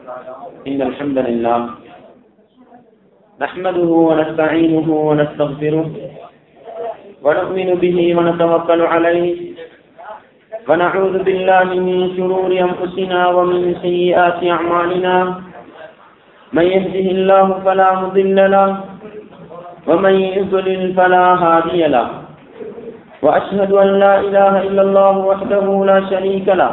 إن الحمد لله نحمده ونستعينه ونستغفره ونؤمن به ونتوكل عليه ونعوذ بالله من شرور أنفسنا ومن سيئات أعمالنا من يهده الله فلا مضل له ومن يضلل فلا هادي له وأشهد أن لا إله إلا الله وحده لا شريك له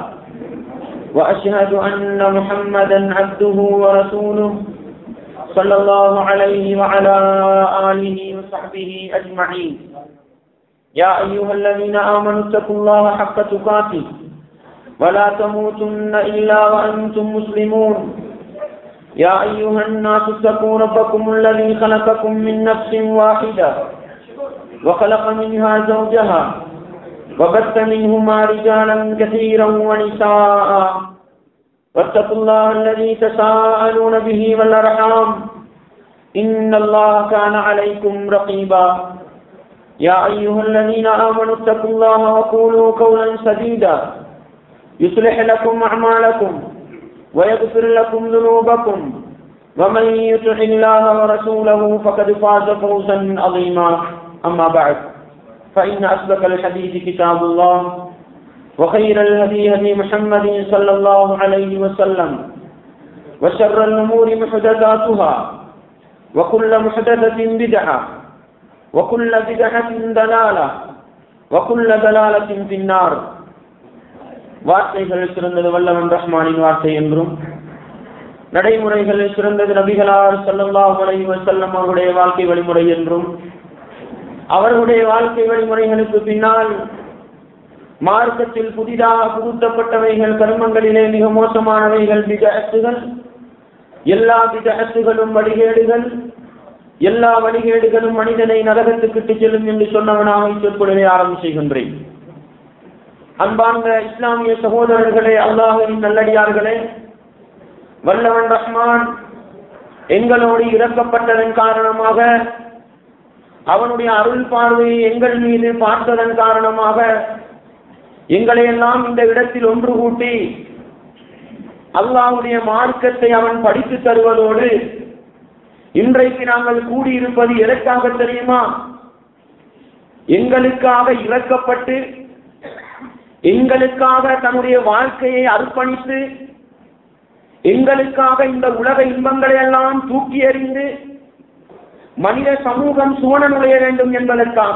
وأشهد أن محمدا عبده ورسوله صلى الله عليه وعلى آله وصحبه أجمعين يا أيها الذين آمنوا اتقوا الله حق تقاته ولا تموتن إلا وأنتم مسلمون يا أيها الناس اتقوا ربكم الذي خلقكم من نفس واحدة وخلق منها زوجها وبث منهما رجالا كثيرا ونساء واتقوا الله الذي تساءلون به والأرحام إن الله كان عليكم رقيبا يا أيها الذين آمنوا اتقوا الله وقولوا قولا سديدا يصلح لكم أعمالكم ويغفر لكم ذنوبكم ومن يطع الله ورسوله فقد فاز فوزا عظيما أما بعد فإن أصدق الحديث كتاب الله وخير الهدي هدي محمد صلى الله عليه وسلم وشر الأمور محدثاتها وكل محدثة بدعة وكل بدعة ضلالة وكل ضلالة في النار வார்த்தைகள் சிறந்தது வல்லவன் ரஹ்மானின் வார்த்தை என்றும் நடைமுறைகள் சிறந்தது நபிகளார் சல்லல்லாஹு அலைஹி வஸல்லம் அவருடைய வாழ்க்கை வழிமுறை என்றும் அவர்களுடைய வாழ்க்கை வழிமுறைகளுக்கு பின்னால் மார்க்கத்தில் புதிதாக புகுத்தப்பட்டவைகள் கர்மங்களிலே மிக மோசமானவைகள் விதத்துகள் எல்லா விதத்துகளும் வழிகேடுகள் எல்லா வழிகேடுகளும் மனிதனை நரகத்துக்கிட்டு செல்லும் என்று சொன்னவனாக சொற்பொழிவை ஆரம்பம் செய்கின்றேன் அன்பார்ந்த இஸ்லாமிய சகோதரர்களே அல்லாஹின் நல்லடியார்களே வல்லவன் ரஹ்மான் எங்களோடு இறக்கப்பட்டதன் காரணமாக அவனுடைய அருள் பார்வையை எங்கள் மீது பார்த்ததன் காரணமாக எங்களை எல்லாம் இந்த இடத்தில் ஒன்று கூட்டி அல்லாஹுடைய மார்க்கத்தை அவன் படித்து தருவதோடு இன்றைக்கு நாங்கள் கூடியிருப்பது எதற்காக தெரியுமா எங்களுக்காக இறக்கப்பட்டு எங்களுக்காக தன்னுடைய வாழ்க்கையை அர்ப்பணித்து எங்களுக்காக இந்த உலக இன்பங்களை எல்லாம் தூக்கி எறிந்து மனித சமூகம் சுவன நுழைய வேண்டும் என்பதற்காக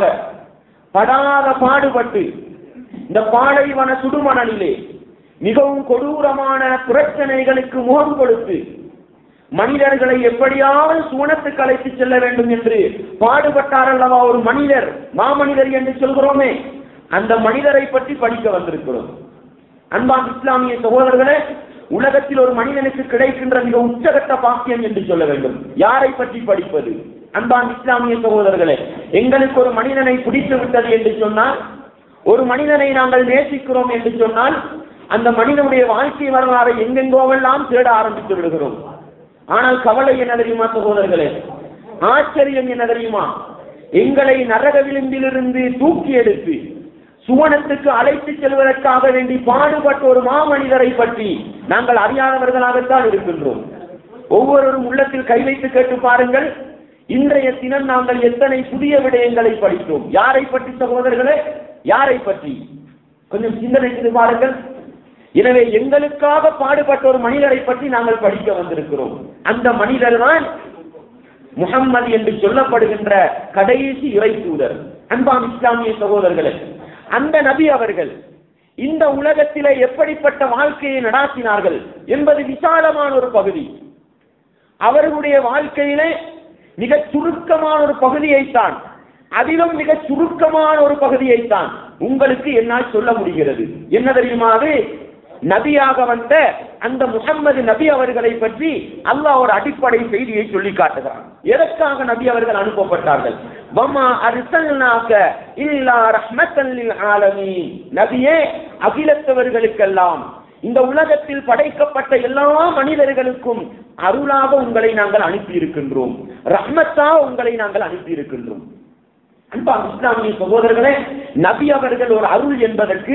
படாத பாடுபட்டு இந்த பாலைவன சுடுமணலிலே மிகவும் கொடூரமான பிரச்சனைகளுக்கு முகம் கொடுத்து மனிதர்களை எப்படியாவது சுவனத்துக்கு அழைத்து செல்ல வேண்டும் என்று பாடுபட்டார் அல்லவா ஒரு மனிதர் மாமனிதர் என்று சொல்கிறோமே அந்த மனிதரை பற்றி படிக்க வந்திருக்கிறோம் அன்பான் இஸ்லாமிய சகோதரர்களே உலகத்தில் ஒரு மனிதனுக்கு கிடைக்கின்ற மிக உச்சகட்ட பாக்கியம் என்று சொல்ல வேண்டும் யாரை பற்றி படிப்பது அன்பான் இஸ்லாமிய சகோதரர்களே எங்களுக்கு ஒரு மனிதனை பிடித்து விட்டது என்று சொன்னால் ஒரு மனிதனை நாங்கள் நேசிக்கிறோம் என்று சொன்னால் அந்த மனிதனுடைய வாழ்க்கை வரலாறை எங்கெங்கோவெல்லாம் தேட ஆரம்பித்து விடுகிறோம் ஆனால் கவலை என்ன தெரியுமா சகோதரர்களே ஆச்சரியம் என்ன தெரியுமா எங்களை நரக விளிம்பிலிருந்து தூக்கி எடுத்து சுவனத்துக்கு அழைத்து செல்வதற்காக வேண்டி பாடுபட்ட ஒரு மாமனிதரை பற்றி நாங்கள் அறியாதவர்களாகத்தான் இருக்கின்றோம் ஒவ்வொருவரும் உள்ளத்தில் கை வைத்து கேட்டு பாருங்கள் இன்றைய தினம் நாங்கள் எத்தனை புதிய விடயங்களை படித்தோம் யாரை பற்றி சகோதரர்களே யாரை பற்றி கொஞ்சம் சிந்தனை செய்து பாருங்கள் எனவே எங்களுக்காக பாடுபட்ட ஒரு மனிதரை பற்றி நாங்கள் படிக்க வந்திருக்கிறோம் அந்த மனிதர் தான் முகம்மது என்று சொல்லப்படுகின்ற கடைசி இறை தூதர் அன்பாம் இஸ்லாமிய சகோதரர்களே அந்த நபி அவர்கள் இந்த உலகத்திலே எப்படிப்பட்ட வாழ்க்கையை நடாத்தினார்கள் என்பது விசாலமான ஒரு பகுதி அவர்களுடைய வாழ்க்கையிலே மிக சுருக்கமான ஒரு பகுதியைத்தான் அதிலும் மிக சுருக்கமான ஒரு பகுதியைத்தான் உங்களுக்கு என்னால் சொல்ல முடிகிறது என்ன தெரியுமா அது நபியாக வந்த அந்த முகம்மது நபி அவர்களை பற்றி அல்லாஹ் ஒரு அடிப்படை செய்தியை சொல்லி காட்டுகிறான் எதற்காக நபி அவர்கள் அனுப்பப்பட்டார்கள் வமா அர்சல்னாக இல்லா ரஹ்மத்தன் லில் ஆலமீன் நபியே அகிலத்தவர்களுக்கெல்லாம் இந்த உலகத்தில் படைக்கப்பட்ட எல்லா மனிதர்களுக்கும் அருளாக உங்களை நாங்கள் அனுப்பி இருக்கின்றோம் ரஹ்மத்தா உங்களை நாங்கள் அனுப்பி இருக்கின்றோம் அன்பா இஸ்லாமிய சகோதரர்களே நபி அவர்கள் ஒரு அருள் என்பதற்கு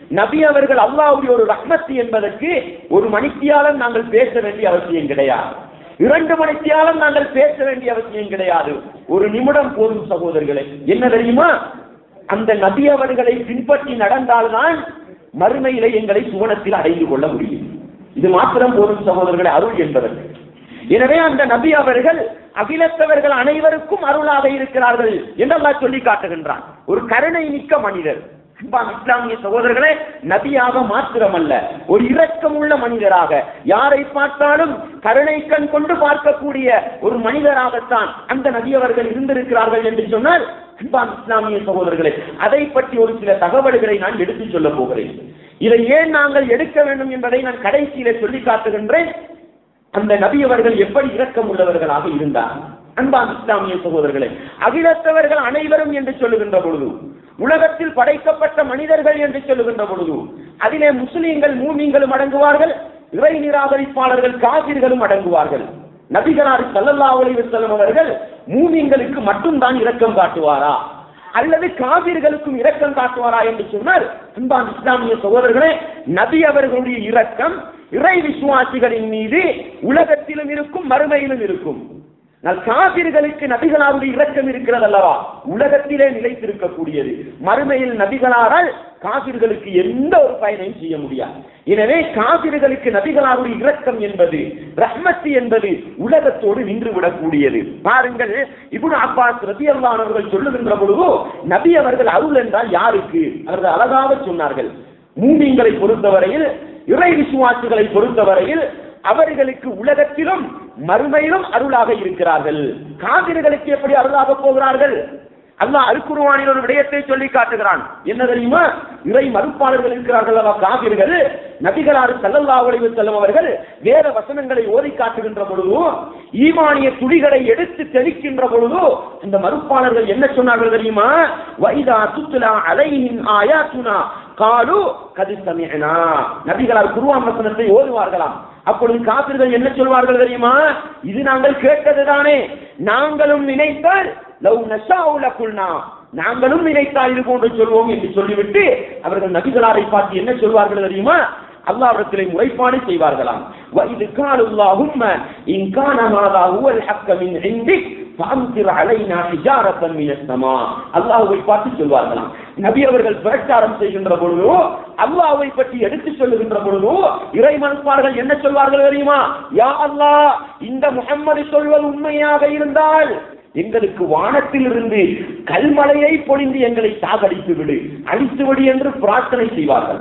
நபி அவர்கள் அல்லாஹ்வுடைய ஒரு ரஹ்மத்து என்பதற்கு ஒரு மணித்தியாலம் நாங்கள் பேச வேண்டிய அவசியம் கிடையாது இரண்டு மணித்தியாலம் நாங்கள் பேச வேண்டிய அவசியம் கிடையாது ஒரு நிமிடம் போதும் சகோதரர்களே என்ன தெரியுமா அந்த நபி அவர்களை பின்பற்றி நடந்தால்தான் மறுமையிலே எங்களை சுவனத்தில் அடைந்து கொள்ள முடியும் இது மாத்திரம் போதும் சகோதரர்களை அருள் என்பதற்கு எனவே அந்த நபி அவர்கள் அகிலத்தவர்கள் அனைவருக்கும் அருளாக இருக்கிறார்கள் என்று அல்லாஹ் சொல்லி காட்டுகின்றான் ஒரு கருணை மிக்க மனிதர் அன்பான இஸ்லாமிய சகோதரர்களே நபியாக மாத்திரமல்ல ஒரு இரக்கமுள்ள மனிதராக யாரை பார்த்தாலும் கருணை கண் கொண்டு பார்க்கக்கூடிய ஒரு மனிதராகத்தான் அந்த நபி அவர்கள் இருந்திருக்கிறார்கள் என்று சொன்னால் அன்பான இஸ்லாமிய சகோதரர்களே அதை பற்றி ஒரு சில தகவல்களை நான் எடுத்துச் சொல்ல போகிறேன் இதை ஏன் நாங்கள் எடுக்க வேண்டும் என்பதை நான் கடைசியிலே சொல்லி காட்டுகின்றேன் அந்த நபி அவர்கள் எப்படி இரக்கம் உள்ளவர்களாக இருந்தார் அன்பான் இஸ்லாமிய சகோதரர்களே அகிலத்தவர்கள் அனைவரும் என்று சொல்லுகின்ற பொழுது உலகத்தில் படைக்கப்பட்ட மனிதர்கள் என்று சொல்லுகின்ற பொழுது அதிலே முஸ்லீம்கள் மூமிங்களும் அடங்குவார்கள் இறை நிராகரிப்பாளர்கள் காவிர்களும் அடங்குவார்கள் நபிகளார் ஸல்லல்லாஹு அலைஹி வஸல்லம் அவர்கள் மூமிங்களுக்கு மட்டும்தான் இரக்கம் காட்டுவாரா அல்லது காவிர்களுக்கும் இரக்கம் காட்டுவாரா என்று சொன்னால் அன்பான் இஸ்லாமிய சகோதரர்களே நபி அவர்களுடைய இரக்கம் இறை விசுவாசிகளின் மீது உலகத்திலும் இருக்கும் மறுமையிலும் இருக்கும் நல் காபிர்களுக்கு நபிகளாருடைய இரக்கம் இருக்கிறது அல்லவா உலகத்திலே நிலைத்திருக்கக்கூடியது மறுமையில் நபிகளாரால் காபிர்களுக்கு எந்த ஒரு பயனையும் செய்ய முடியாது எனவே காபிர்களுக்கு நபிகளாருடைய இரக்கம் என்பது ரஹ்மத்து என்பது உலகத்தோடு நின்று விடக்கூடியது பாருங்கள் இப்னு அப்பாஸ் ரதியல்லான் அவர்கள் சொல்லுகின்ற பொழுது நபி அவர்கள் அருள் என்றால் யாருக்கு அவர்கள் அழகாக சொன்னார்கள் மூமிங்களை பொறுத்தவரையில் இறை விசுவாசிகளை பொறுத்தவரையில் அவர்களுக்கு உலகத்திலும் மறுமையிலும் அருளாக இருக்கிறார்கள் காவிர்களுக்கு எப்படி அருளாக போகிறார்கள் அல்லாஹ் அல்குருவானில் ஒரு விடயத்தை சொல்லி காட்டுகிறான் என்ன தெரியுமா இறை மறுப்பாளர்கள் இருக்கிறார்கள் அல்லவா காவிர்கள் நபிகளாறு ஸல்லல்லாஹு அலைஹி வஸல்லம் அவர்கள் வேற வசனங்களை ஓதி காட்டுகின்ற பொழுது ஈமானிய துளிகளை எடுத்து தெளிக்கின்ற பொழுது அந்த மறுப்பாளர்கள் என்ன சொன்னார்கள் தெரியுமா வைதா துத்லா அலைஹின் ஆயாத்துனா காலு கது சமிஅனா நபிகளார் குர்ஆன் வசனத்தை ஓதுவார்களாம் அப்பொழுது காபிர்கள் என்ன சொல்வார்கள் தெரியுமா இது நாங்கள் கேட்டதுதானே நாங்களும் நினைத்தால் லவ் நஷாஉ லகுல்னா நாங்களும் நினைத்தால் இது போன்று சொல்வோம் என்று சொல்லிவிட்டு அவர்கள் நபிகளாரை பார்த்து என்ன சொல்வார்கள் தெரியுமா அல்லாஹ்விடத்திலே முறைப்பாடு செய்வார்களாம் وَإِذْ قَالُوا اللَّهُمَّ إِنْ كَانَ هَذَا هُوَ الْحَقَّ مِنْ عِنْدِكَ فَأَمْطِرْ عَلَيْنَا حِجَارَةً مِنَ السَّمَاءِ அல்லாஹ்வை பார்த்து சொல்வார்களாம் நபி அவர்கள் பிரச்சாரம் செய்கின்ற பொழுதோ அல்லாஹ்வை பற்றி எடுத்து சொல்லுகின்ற பொழுதோ இறை மனுப்பார்கள் என்ன சொல்வார்கள் தெரியுமா யா அல்லாஹ் இந்த முஹம்மது சொல்வது உண்மையாக இருந்தால் எங்களுக்கு வானத்திலிருந்து கல்மலையை பொழிந்து எங்களை சாகடித்து விடு அழித்து விடு என்று பிரார்த்தனை செய்வார்கள்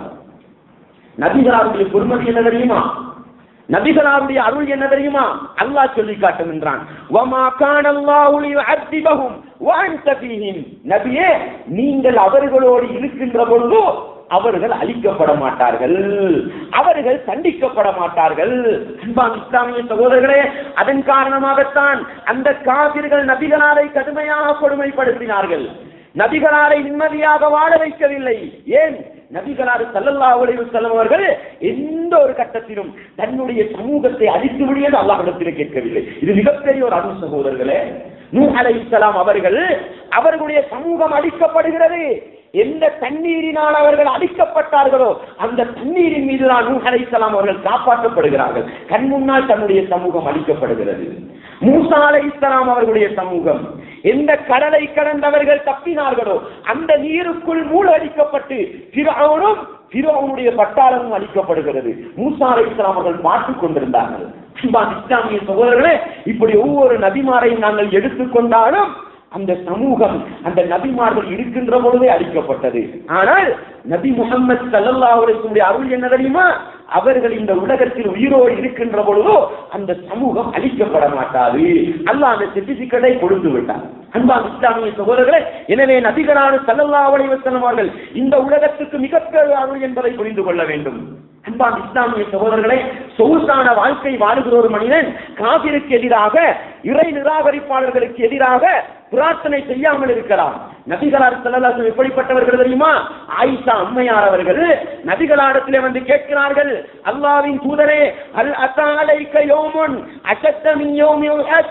நபிகளாருடைய பொறுமதி என்ன தெரியுமா நபிகளாருடைய அருள் என்ன தெரியுமா அல்லாஹ் சொல்லி காட்டுகின்றான் வமா கான அல்லாஹு லியுஅத்திபஹும் வஅன்த ஃபீஹிம் நபியே நீங்கள் அவர்களோடு இருக்கின்ற பொழுது அவர்கள் அழிக்கப்பட மாட்டார்கள் அவர்கள் தண்டிக்கப்பட மாட்டார்கள் அன்பான் இஸ்லாமிய சகோதரர்களே அதன் காரணமாகத்தான் அந்த காபிர்கள் நபிகளாரை கடுமையாக கொடுமைப்படுத்தினார்கள் நபிகளாரை நிம்மதியாக வாழ வைக்கவில்லை ஏன் நபிகளார் ஸல்லல்லாஹு அலைஹி வஸல்லம் அவர்கள் எந்த ஒரு கட்டத்திலும் தன்னுடைய சமூகத்தை அழித்து விடியது அல்லாஹ்விடத்தில் கேட்கவில்லை இது மிகப்பெரிய ஒரு அருள் சகோதரர்களே நூஹ் அலைஹிஸ்ஸலாம் அவர்கள் அவர்களுடைய சமூகம் அழிக்கப்படுகிறது எந்த தண்ணீரினால் அவர்கள் அழிக்கப்பட்டார்களோ அந்த தண்ணீரின் மீது தான் நூஹ் அலைஹிஸ்ஸலாம் அவர்கள் காப்பாற்றப்படுகிறார்கள் கண் முன்னால் தன்னுடைய சமூகம் அழிக்கப்படுகிறது மூசா அலைஹிஸ்ஸலாம் அவர்களுடைய சமூகம் எந்த கடலை கடந்தவர்கள் தப்பினார்களோ அந்த நீருக்குள் மூழ்கடிக்கப்பட்டு பிறவனும் பிறவனுடைய பட்டாளமும் அளிக்கப்படுகிறது மூசா அலைஹிஸ்ஸலாம் அவர்கள் பார்த்துக் கொண்டிருந்தார்கள் அன்பான இஸ்லாமிய சகோதரர்களே இப்படி ஒவ்வொரு நபிமாரையும் நாங்கள் எடுத்துக்கொண்டாலும் அந்த சமூகம் அந்த நபிமார்கள் இருக்கின்ற பொழுதே அழிக்கப்பட்டது ஆனால் நபி முகமது சல்லல்லாஹு அலைஹி வஸல்லம் அருள் என்ன தெரியுமா அவர்கள் இந்த உலகத்தில் உயிரோடு இருக்கின்ற பொழுதோ அந்த சமூகம் அழிக்கப்பட மாட்டாது அல்லாஹ் அந்த சர்டிபிகேட்டை கொடுத்து விட்டார் அன்பான் இஸ்லாமிய சகோதரர்களே எனவே நபிகளான சல்லல்லாஹு அலைஹி வஸல்லம் அவர்கள் இந்த உலகத்துக்கு மிகப்பெரிய அருள் என்பதை புரிந்து கொள்ள வேண்டும் அன்பான் இஸ்லாமிய சகோதரர்களே சொகுசான வாழ்க்கை வாழுகிற ஒரு மனிதன் காபிருக்கு எதிராக இறை நிராகரிப்பாளர்களுக்கு எதிராக பிரார்த்தனை செய்யாமல் இருக்கலாம் நபிகளார் செல்லலாசம் எப்படிப்பட்டவர்கள் தெரியுமா ஆயிஷா அம்மையார் அவர்கள் நபிகளாரிடத்திலே வந்து கேட்கிறார்கள் அல்லாவின் தூதரே அல் அசாலைக்க யோமுன் அசத்தமின் யோமியோ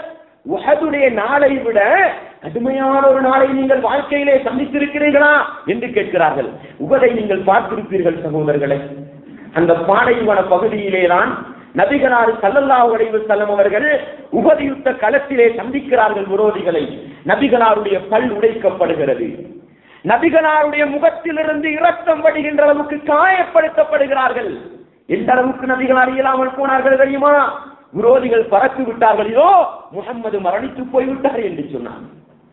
உஹதுடைய நாளை விட கடுமையான ஒரு நாளை நீங்கள் வாழ்க்கையிலே சந்தித்திருக்கிறீர்களா என்று கேட்கிறார்கள் உகதை நீங்கள் பார்த்திருப்பீர்கள் சகோதரர்களே அந்த பாலைவன பகுதியிலே தான் நபிகளார் சல்லல்லாஹு அலைஹி வஸல்லம் அவர்கள் உகது யுத்த களத்திலே சந்திக்கிறார்கள் விரோதிகளை நபிகளாருடைய பல் உடைக்கப்படுகிறது நபிகளாருடைய முகத்திலிருந்து இரத்தம் வடிகின்ற அளவுக்கு காயப்படுத்தப்படுகிறார்கள் எந்த அளவுக்கு நபிகளார் இயலாமல் போனார்கள் தெரியுமா விரோதிகள் பறத்து விட்டார்கள் இதோ முகம்மது மரணித்து போய்விட்டார் என்று சொன்னார்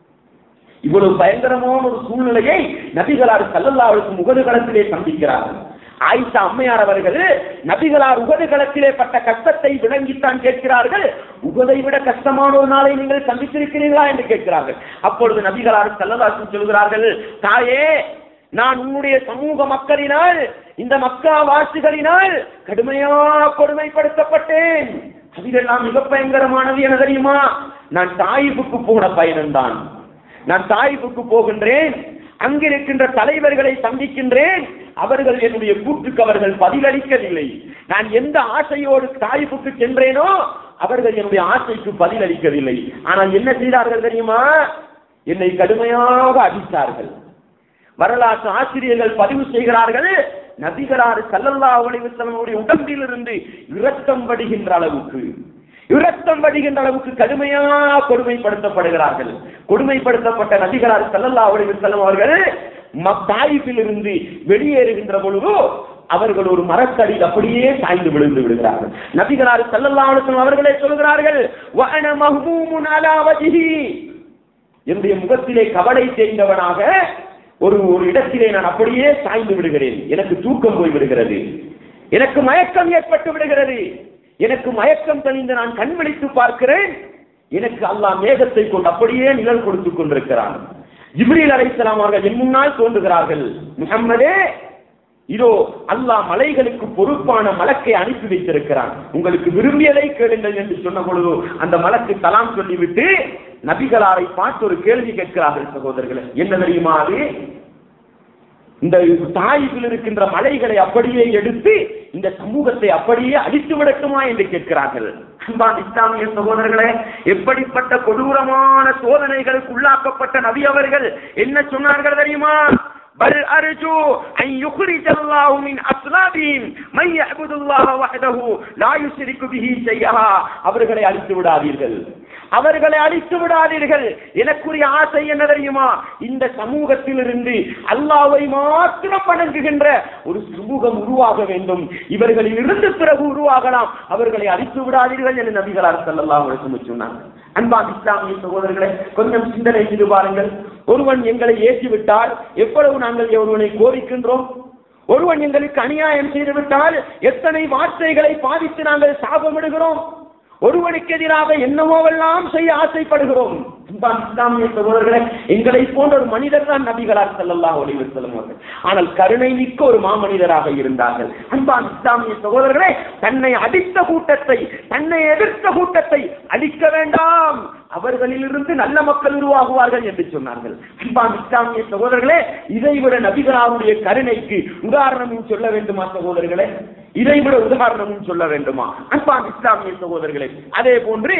இவ்வளவு பயங்கரமான ஒரு சூழ்நிலையை நபிகளார் சல்லல்லாவுக்கு முகது களத்திலே சந்திக்கிறார்கள் ஆயிஷா அம்மையார் அவர்கள் நபிகளார் உகது களத்திலே பட்ட கஷ்டத்தை விளங்கித்தான் கேட்கிறார்கள் உகதை விட கஷ்டமான ஒரு நாளை நீங்கள் சந்தித்திருக்கிறீர்களா என்று கேட்கிறார்கள் அப்பொழுது நபிகளார் சல்லல்லாசு சொல்கிறார்கள் தாயே நான் உன்னுடைய சமூக மக்களினால் இந்த மக்கா வாசிகளினால் கடுமையாக கொடுமைப்படுத்தப்பட்டேன் அதிலெல்லாம் மிக பயங்கரமானது என தெரியுமா நான் தாயிப்புக்கு போன பயணம்தான் நான் தாயிப்புக்கு போகின்றேன் அங்கிருக்கின்ற தலைவர்களை சந்திக்கின்றேன் அவர்கள் என்னுடைய கூற்றுக்கு அவர்கள் பதிலளிக்கவில்லை நான் எந்த ஆசையோடு தாயிப்புக்கு சென்றேனோ அவர்கள் என்னுடைய ஆசைக்கு பதிலளிக்கவில்லை ஆனால் என்ன செய்தார்கள் தெரியுமா என்னை கடுமையாக அடித்தார்கள் வரலாற்று ஆசிரியர்கள் பதிவு செய்கிறார்கள் நபிகளாறு சல்லல்லா அலைவசலமுடைய உடம்பிலிருந்து இரத்தம் வடிகின்ற அளவுக்கு இரத்தம் வடிகின்ற அளவுக்கு கடுமையாக கொடுமைப்படுத்தப்படுகிறார்கள் கொடுமைப்படுத்தப்பட்ட நபிகளார் சல்லல்லா அலைவசலம் அவர்கள் தாயிப்பில் இருந்து வெளியேறுகின்ற பொழுது அவர்கள் ஒரு மரத்தடியில் அப்படியே சாய்ந்து விழுந்து விடுகிறார்கள் நபிகளார் சல்லல்லா அலுவலம் அவர்களே சொல்கிறார்கள் வஅன மஹ்மூமுன் அலா வஜ்ஹி என்னுடைய முகத்திலே கவலை செய்தவனாக ஒரு ஒரு இடத்திலே நான் அப்படியே சாய்ந்து விடுகிறேன் எனக்கு தூக்கம் போய் விடுகிறது எனக்கு மயக்கம் ஏற்பட்டு விடுகிறது எனக்கு மயக்கம் தெளிந்து நான் கண் விழித்து பார்க்கிறேன் எனக்கு அல்லாஹ் மேகத்தை கொண்டு அப்படியே நிழல் கொடுத்துக் கொண்டிருக்கிறான் ஜிப்ரீல் அலைஹிஸ்ஸலாம் அவர்கள் என் முன்னால் தோன்றுகிறார்கள் முகம்மதே இதோ அல்லாஹ் மலைகளுக்கு பொறுப்பான மலக்கை அனுப்பி வைத்திருக்கிறான் உங்களுக்கு விரும்பியதை கேளுங்கள் என்று சொன்ன பொழுது அந்த மலக்கு தலாம் சொல்லிவிட்டு நபிகளாரை பார்த்து ஒரு கேள்வி கேட்கிறார்கள் சகோதரர்களே என்ன தெரியுமா அது இந்த தாயிப்பில் இருக்கின்ற மலைகளை அப்படியே எடுத்து இந்த சமூகத்தை அப்படியே அடித்து விடட்டுமா என்று கேட்கிறார்கள் அன்பான் இஸ்லாமிய சகோதரர்களே எப்படிப்பட்ட கொடூரமான சோதனைகளுக்கு உள்ளாக்கப்பட்ட நபி அவர்கள் என்ன சொன்னார்கள் தெரியுமா بل أرجو أن يخرج الله من أصلابهم من يعبد الله وحده لا يشرك به شيئا அவர்களை அழித்து விடாதீர்கள் அவர்களை அழித்து விடாதீர்கள் எனக்குரிய ஆசை என்ன தெரியுமா இந்த சமூகத்திலிருந்து அல்லாவை மாத்திரம் வணங்குகின்ற ஒரு சமூகம் உருவாக வேண்டும் இவர்களில் இருந்து பிறகு உருவாகலாம் அவர்களை அழித்து விடாதீர்கள் என்று நபிகளார் செல்லலாம் சொன்னாங்க அன்பா இஸ்லாமிய சகோதரர்களை கொஞ்சம் சிந்தனை செய்து பாருங்கள் ஒருவன் எங்களை ஏற்றிவிட்டால் எவ்வளவு நாங்கள் ஒருவனை கோரிக்கின்றோம் ஒருவன் எங்களுக்கு அநியாயம் செய்துவிட்டால் எத்தனை வார்த்தைகளை பாதித்து நாங்கள் சாபமிடுகிறோம் ஒருவனுக்கு எதிராக என்னவோவெல்லாம் செய்ய ஆசைப்படுகிறோம் அன்பான் இஸ்லாமிய சகோதரர்களே எங்களை போன்ற ஒரு மனிதர் தான் நபிகளார் செல்லல்லா ஒளிவு செல்லும் ஆனால் கருணை மிக்க ஒரு மாமனிதராக இருந்தார்கள் அன்பான் இஸ்லாமிய சகோதரர்களே தன்னை அடித்த கூட்டத்தை தன்னை எதிர்த்த கூட்டத்தை அழிக்க வேண்டாம் அவர்களிலிருந்து நல்ல மக்கள் உருவாகுவார்கள் என்று சொன்னார்கள் அன்பான் இஸ்லாமிய சகோதரர்களே இதைவிட நபிகளாருடைய கருணைக்கு உதாரணமும் சொல்ல வேண்டுமா சகோதரர்களே இதைவிட உதாரணமும் சொல்ல வேண்டுமா அன்பான் இஸ்லாமிய சகோதரர்களே அதே போன்று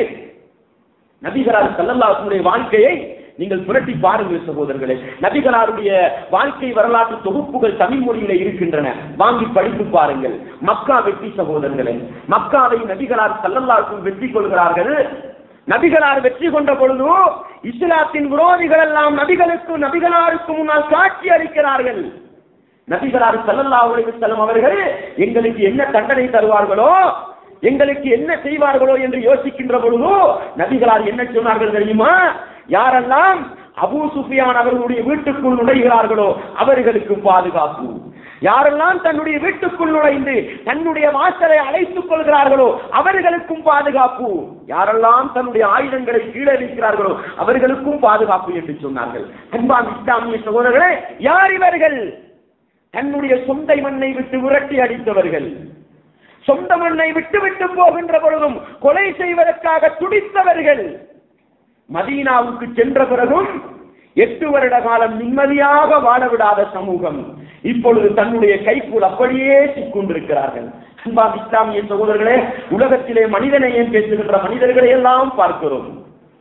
நபிகளார் சல்லல்லாஹுடைய வாழ்க்கையை நீங்கள் புரட்டி பாருங்கள் சகோதரர்களே நபிகளாருடைய வாழ்க்கை வரலாற்று தொகுப்புகள் தமிழ் மொழியில இருக்கின்றன வாங்கி படித்து பாருங்கள் மக்கா வெற்றி சகோதரர்களே மக்காவை நபிகளார் சல்லல்லாஹும் வெற்றி கொள்கிறார்கள் நபிகளார் வெற்றி கொண்ட பொழுது இஸ்லாத்தின் விரோதிகள் எல்லாம் நபிகளுக்கு நபிகளாருக்கு முன்னால் காட்சி அளிக்கிறார்கள் நபிகளார் சல்லல்லாஹு அலைஹி வஸல்லம் அவர்கள் எங்களுக்கு என்ன தண்டனை தருவார்களோ எங்களுக்கு என்ன செய்வார்களோ என்று யோசிக்கின்ற பொழுது நபிகளார் என்ன சொன்னார்கள் தெரியுமா யாரெல்லாம் அபூ சுஃபியான் அவர்களுடைய வீட்டுக்குள் நுழைகிறார்களோ அவர்களுக்கு பாதுகாப்பு யாரெல்லாம் தன்னுடைய வீட்டுக்குள் நுழைந்து தன்னுடைய வாசலை அழைத்துக் கொள்கிறார்களோ அவர்களுக்கும் பாதுகாப்பு யாரெல்லாம் தன்னுடைய ஆயுதங்களை கீழே வைக்கிறார்களோ அவர்களுக்கும் பாதுகாப்பு என்று சொன்னார்கள் அன்பான் இஸ்லாமிய சகோதரர்களே யார் இவர்கள் தன்னுடைய சொந்த மண்ணை விட்டு விரட்டி அடித்தவர்கள் சொந்த மண்ணை விட்டு விட்டு போகின்ற பொழுதும் கொலை செய்வதற்காக துடித்தவர்கள் மதீனாவுக்கு சென்ற பிறகும் எட்டு வருட காலம் நிம்மதியாக வாழ விடாத சமூகம் இப்பொழுது தன்னுடைய கைக்குள் அப்படியே சிக்கொண்டிருக்கிறார்கள் அன்பான் இஸ்லாமிய சகோதரர்களே உலகத்திலே மனிதனை ஏன் பேசுகின்ற மனிதர்களை எல்லாம் பார்க்கிறோம்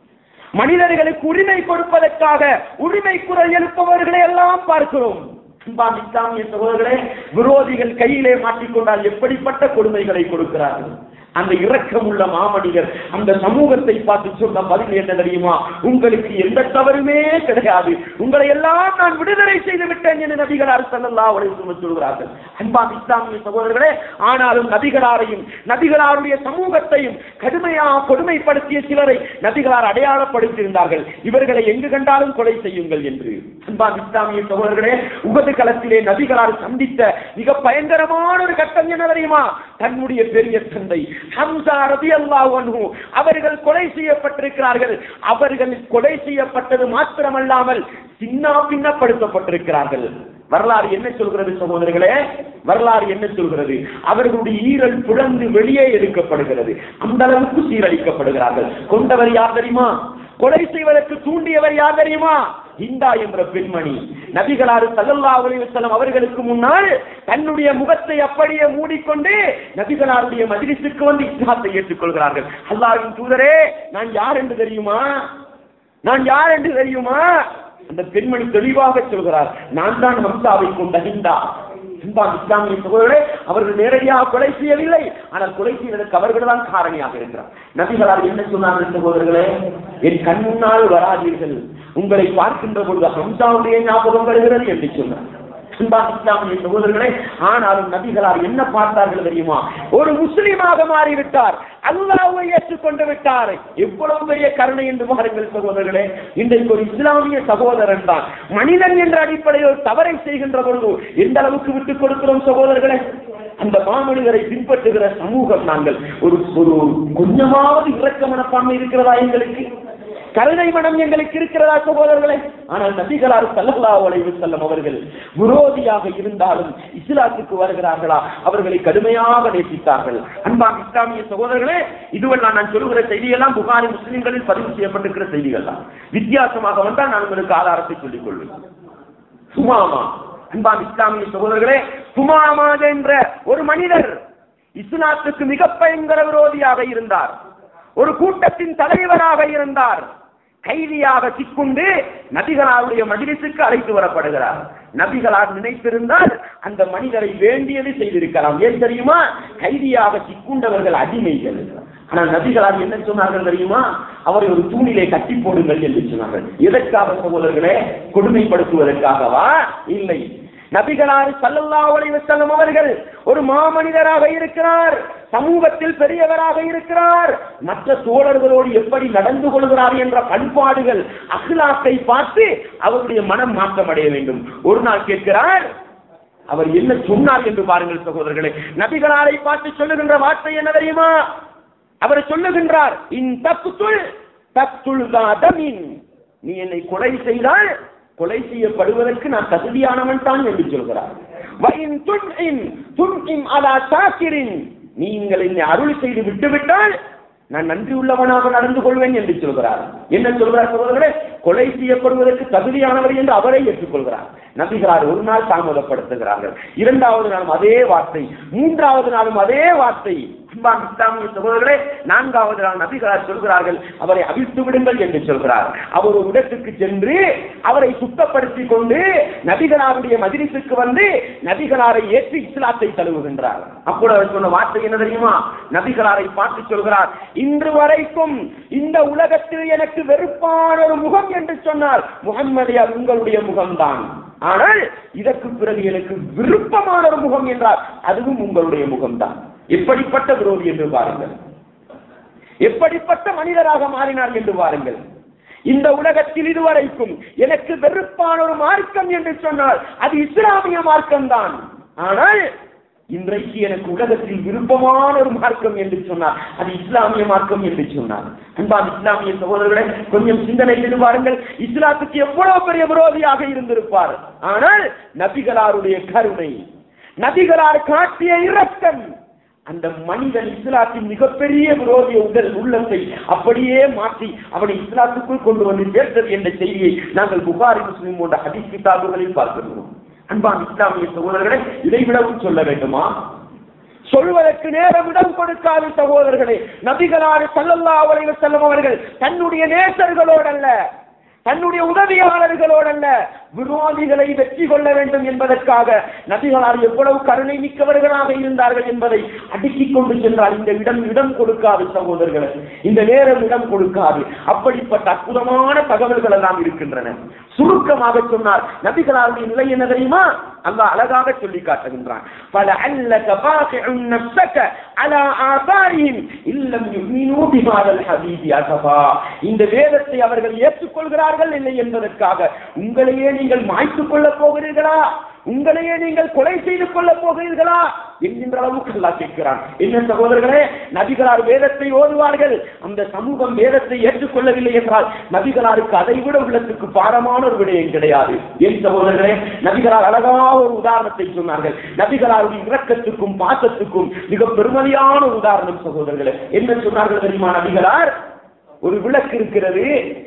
மனிதர்களுக்கு உரிமை கொடுப்பதற்காக உரிமை குரல் எழுப்பவர்களை எல்லாம் பார்க்கிறோம் அன்பான இஸ்லாமிய சகோதரர்களே விரோதிகள் கையிலே மாட்டிக்கொண்டால் எப்படிப்பட்ட கொடுமைகளை கொடுக்கிறார்கள் அந்த இரக்கமுள்ள மாமனிதர் அந்த சமூகத்தை பார்த்து சொன்ன பதில் என்ன தெரியுமா உங்களுக்கு எந்த தவறுமே கிடையாது உங்களை எல்லாம் நான் விடுதலை செய்து விட்டேன் என்று நபிகளார் சல்லல்லா அலைஹி சொல்கிறார்கள் அன்பான் இஸ்லாமிய சகோதரர்களே ஆனாலும் நபிகளாரையும் நபிகளாருடைய சமூகத்தையும் கடுமையாக கொடுமைப்படுத்திய சிலரை நபிகளார் அடையாளப்படுத்தியிருந்தார்கள் இவர்களை எங்கு கண்டாலும் கொலை செய்யுங்கள் என்று அன்பான் இஸ்லாமிய சகோதரர்களே உகது களத்திலே நபிகளார் சந்தித்த மிக பயங்கரமான ஒரு கட்டம் என்ன தெரியுமா தன்னுடைய பெரிய தந்தை ஹம்சா ரலியல்லாஹு அன்ஹு அவர்கள் கொலை செய்யப்பட்டிருக்கிறார்கள் அவர்கள் கொலை செய்யப்பட்டது மாத்திரமல்லாமல் சின்ன பின்னப்படுத்தப்பட்டிருக்கிறார்கள் வரலாறு என்ன சொல்கிறது சகோதரர்களே வரலாறு என்ன சொல்கிறது அவர்களுடைய ஈரல் புழந்து வெளியே எடுக்கப்படுகிறது அந்த அளவுக்கு சீரழிக்கப்படுகிறார்கள் கொண்டவர் யார் தெரியுமா கொலை செய்வதற்கு தூண்டியவர் யார் தெரியுமா இந்தா என்ற பெண்மணி நபிகளாறு சல்லல்லாஹு அலைஹி வஸல்லம் அவர்களுக்கு முன்னால் தன்னுடைய முகத்தை அப்படியே மூடிக்கொண்டு நபிகளாருடைய மஜ்லிஸுக்கு வந்து இஸ்லாத்தை ஏற்றுக்கொள்கிறார்கள் அல்லாஹ்வின் தூதரே நான் யார் என்று தெரியுமா நான் யார் என்று தெரியுமா அந்த பெண்மணி தெளிவாக சொல்கிறார் நான் தான் ஹம்சாவை கொண்ட ஹிந்தா அன்பான் இஸ்லாமிய சகோதரர்களே அவர்கள் நேரடியாக கொலை செய்யவில்லை ஆனால் கொலை செய்வதற்கு அவர்கள் தான் காரணியாக இருக்கிறார் நபிகளார் என்ன சொன்னார்கள் சகோதரர்களே என் கண் முன்னால் வராதீர்கள் உங்களை பார்க்கின்ற பொழுது ஹம்சாவுடைய ஞாபகம் வருகிறது என்று சொன்னார் அன்பான் இஸ்லாமிய சகோதரர்களே ஆனாலும் நபிகளார் என்ன பார்த்தார்கள் தெரியுமா ஒரு முஸ்லீமாக மாறிவிட்டார் அல்லாஹ்வை ஏற்றுக்கொண்டு விட்டார் எவ்வளவு பெரிய கருணை என்று பாருங்கள் சகோதரர்களே இன்றைக்கு ஒரு இஸ்லாமிய சகோதரன் தான் மனிதன் என்ற அடிப்படையில் ஒரு தவறை செய்கின்ற பொழுது எந்த அளவுக்கு விட்டுக் கொடுக்கிறோம் சகோதரர்களே அந்த மாமனிதரை பின்பற்றுகிற சமூகம் நாங்கள் ஒரு ஒரு கொஞ்சமாவது இரக்க மனப்பான்மை இருக்கிறதா எங்களுக்கு கருணை மனம் எங்களுக்கு இருக்கிறதா சகோதரர்களே ஆனால் நபிகளார் சல்லல்லாஹு அலைஹி வஸல்லம் அவர்கள் விரோதியாக இருந்தாலும் இஸ்லாத்துக்கு வருகிறார்களா அவர்களை கடுமையாக நேசித்தார்கள் அன்பான் இஸ்லாமிய சகோதரர்களே இதுவெல்லாம் நான் சொல்லுகிற செய்தியெல்லாம் புகாரி முஸ்லிம்களில் பதிவு செய்யப்பட்டிருக்கிற செய்திகள் தான் வித்தியாசமாக வந்தால் நான் உங்களுக்கு ஆதாரத்தை சொல்லிக் கொள்வேன் சுமாமா அன்பான் இஸ்லாமிய சகோதரர்களே சுமாமா என்ற ஒரு மனிதர் இஸ்லாத்துக்கு மிக பயங்கர விரோதியாக இருந்தார் ஒரு கூட்டத்தின் தலைவராக இருந்தார் கைதியாக சிக்குண்டு நபிகளாருடைய மஜிலிசுக்கு அழைத்து வரப்படுகிறார் நபிகளார் நினைத்திருந்தால் அந்த மனிதரை வேண்டியது செய்திருக்கலாம் ஏன் தெரியுமா கைதியாக சிக்குண்டவர்கள் அடிமைகள் ஆனால் நபிகளார் என்ன சொன்னார்கள் தெரியுமா அவரை ஒரு தூணிலே கட்டி போடுங்கள் என்று சொன்னார்கள் எதற்காக சகோதரர்களே கொடுமைப்படுத்துவதற்காகவா இல்லை நபிகளார் சல்லல்லாஹு அலைஹி வஸல்லம் அவர்கள் ஒரு மாமனிதராக இருக்கிறார் சமூகத்தில் பெரியவராக இருக்கிறார் மற்ற தோழர்களோடு எப்படி நடந்து கொள்கிறார் என்ற பண்பாடுகள் அஹ்லாக்கை பார்த்து அவருடைய மனம் மாற்றமடைய வேண்டும் ஒரு நாள் கேட்கிறார் அவர் என்ன சொன்னார் என்று பாருங்கள் சகோதரர்களே நபிகளாரை பார்த்து சொல்லுகின்ற வார்த்தை என்ன தெரியுமா அவர் சொல்லுகின்றார் இன் தப்புத்துள் தப்புள் தாதமின் நீ என்னை கொலை செய்தால் கொலை செய்யப்படுவதற்கு நான் தகுதியானவன் தான் என்று சொல்கிறார் வயின் துன்இம் துன்இம் அலா சாக்கிரின் நீங்கள் என்னை அருள் செய்து விட்டுவிட்டால் நான் நன்றி உள்ளவனாக நடந்து கொள்வேன் என்று சொல்கிறார் என்ன சொல்கிறார் சகோதரர்களே கொலை செய்யப்படுவதற்கு தகுதியானவர் என்று அவரை ஏற்றுக்கொள்கிறார் நபிகளார் ஒரு நாள் தாமதப்படுத்துகிறார்கள் இரண்டாவது நாளும் அதே வார்த்தை மூன்றாவது நாளும் அதே வார்த்தை அன்பான் இஸ்லாமிய சகோதரர்களே நான்காவது நாள் நபிகளார் சொல்கிறார்கள் அவரை அவிழ்த்து விடுங்கள் என்று சொல்கிறார் அவர் ஒரு இடத்துக்கு சென்று அவரை சுத்தப்படுத்திக் கொண்டு நபிகளாருடைய மஜிலிசுக்கு வந்து நபிகளாரை ஏற்றி இஸ்லாத்தை தழுவுகின்றார் அப்போது அவர் சொன்ன வார்த்தை என்ன தெரியுமா நபிகளாரை பார்த்து சொல்கிறார் இன்று வரைக்கும் இந்த உலகத்தில் எனக்கு வெறுப்பான ஒரு முகம் என்று சொன்னார் முகம்மதியா உங்களுடைய முகம்தான் ஆனால் இதற்கு பிறகு எனக்கு விருப்பமான ஒரு முகம் என்றார் அதுவும் உங்களுடைய முகம்தான் எப்படிப்பட்ட விரோதி என்று பாருங்கள் எப்படிப்பட்ட மனிதராக மாறினார் என்று பாருங்கள் இந்த உலகத்தில் இதுவரைக்கும் எனக்கு வெறுப்பான ஒரு மார்க்கம் என்று சொன்னால் அது இஸ்லாமிய மார்க்கம் தான் ஆனால் இன்றைக்கு எனக்கு உலகத்தில் விருப்பமான ஒரு மார்க்கம் என்று சொன்னார் அது இஸ்லாமிய மார்க்கம் என்று சொன்னார் அன்பான் இஸ்லாமிய சகோதரர்களே கொஞ்சம் சிந்தனை செய்து பாருங்கள் இஸ்லாத்துக்கு எவ்வளவு பெரிய விரோதியாக இருந்திருப்பார் ஆனால் நபிகளாருடைய கருணை நபிகளார் காட்டிய இரக்கம் அந்த மனிதன் இஸ்லாத்தின் மிகப்பெரிய விரோதிய உடல் உள்ளத்தை அப்படியே மாற்றி அவனை இஸ்லாத்துக்குள் கொண்டு வந்து சேர்த்தது என்ற செய்தியை நாங்கள் புகாரி முஸ்லிம் போன்ற ஹதீஸ் கிதாபுகளில் பார்க்கிறோம் அன்பான் இஸ்லாமிய சகோதரர்களை இதை விடவும் சொல்ல வேண்டுமா சொல்வதற்கு நேரம் இடம் கொடுக்காது சகோதரர்களே நபிகளாறு ஸல்லல்லாஹு அலைஹி வஸல்லம் அவர்கள் தன்னுடைய நேசர்களோடல்ல தன்னுடைய உதவியாளர்களோடல்ல விரோதிகளை வெற்றி கொள்ள வேண்டும் என்பதற்காக நபிகளார் எவ்வளவு கருணை மிக்கவர்களாக இருந்தார்கள் என்பதை அடுக்கிக் கொண்டு சென்றால் இந்த இடம் இடம் கொடுக்காது சகோதரர்களே இந்த நேரம் இடம் கொடுக்காது அப்படிப்பட்ட அற்புதமான தகவல்கள் எல்லாம் இருக்கின்றன சுருக்கமாக சொன்னார் நபிகளாருடைய நிலை என்ன தெரியுமா அல்லாஹ் அழகாக சொல்லி காட்டுகின்றான் பல அல்லக பாகிஉன் நஃப்ஸக அலா ஆசாரிஹிம் இல்லம் யுமினூ பிஹாதல் ஹதீதி அஸஃபா இந்த வேதத்தை அவர்கள் ஏற்றுக்கொள்கிறார்கள் இல்லை என்பதற்காக உங்களையே நீங்கள் மாய்த்துக் கொள்ளப் போகிறீர்களா உங்களையே நீங்கள் கொலை செய்து கொள்ளப் போகிறீர்களா என்கின்ற அளவுக்கு அல்லாஹ் கேட்கிறான் என்ன சகோதரர்களே நபிகளார் வேதத்தை ஓதுவார்கள் அந்த சமூகம் வேதத்தை ஏற்றுக்கொள்ளவில்லை என்றால் நபிகளாருக்கு அதை விட உள்ளத்துக்கு பாரமான ஒரு விடயம் கிடையாது என் சகோதரர்களே நபிகளார் அழகாக ஒரு உதாரணத்தை சொன்னார்கள் நபிகளாருடைய இரக்கத்துக்கும் பாசத்துக்கும் மிக பெருமதியான ஒரு உதாரணம் சகோதரர்களே என்ன சொன்னார்கள் தெரியுமா நபிகளார் ஒரு விளக்கு இருக்கிறது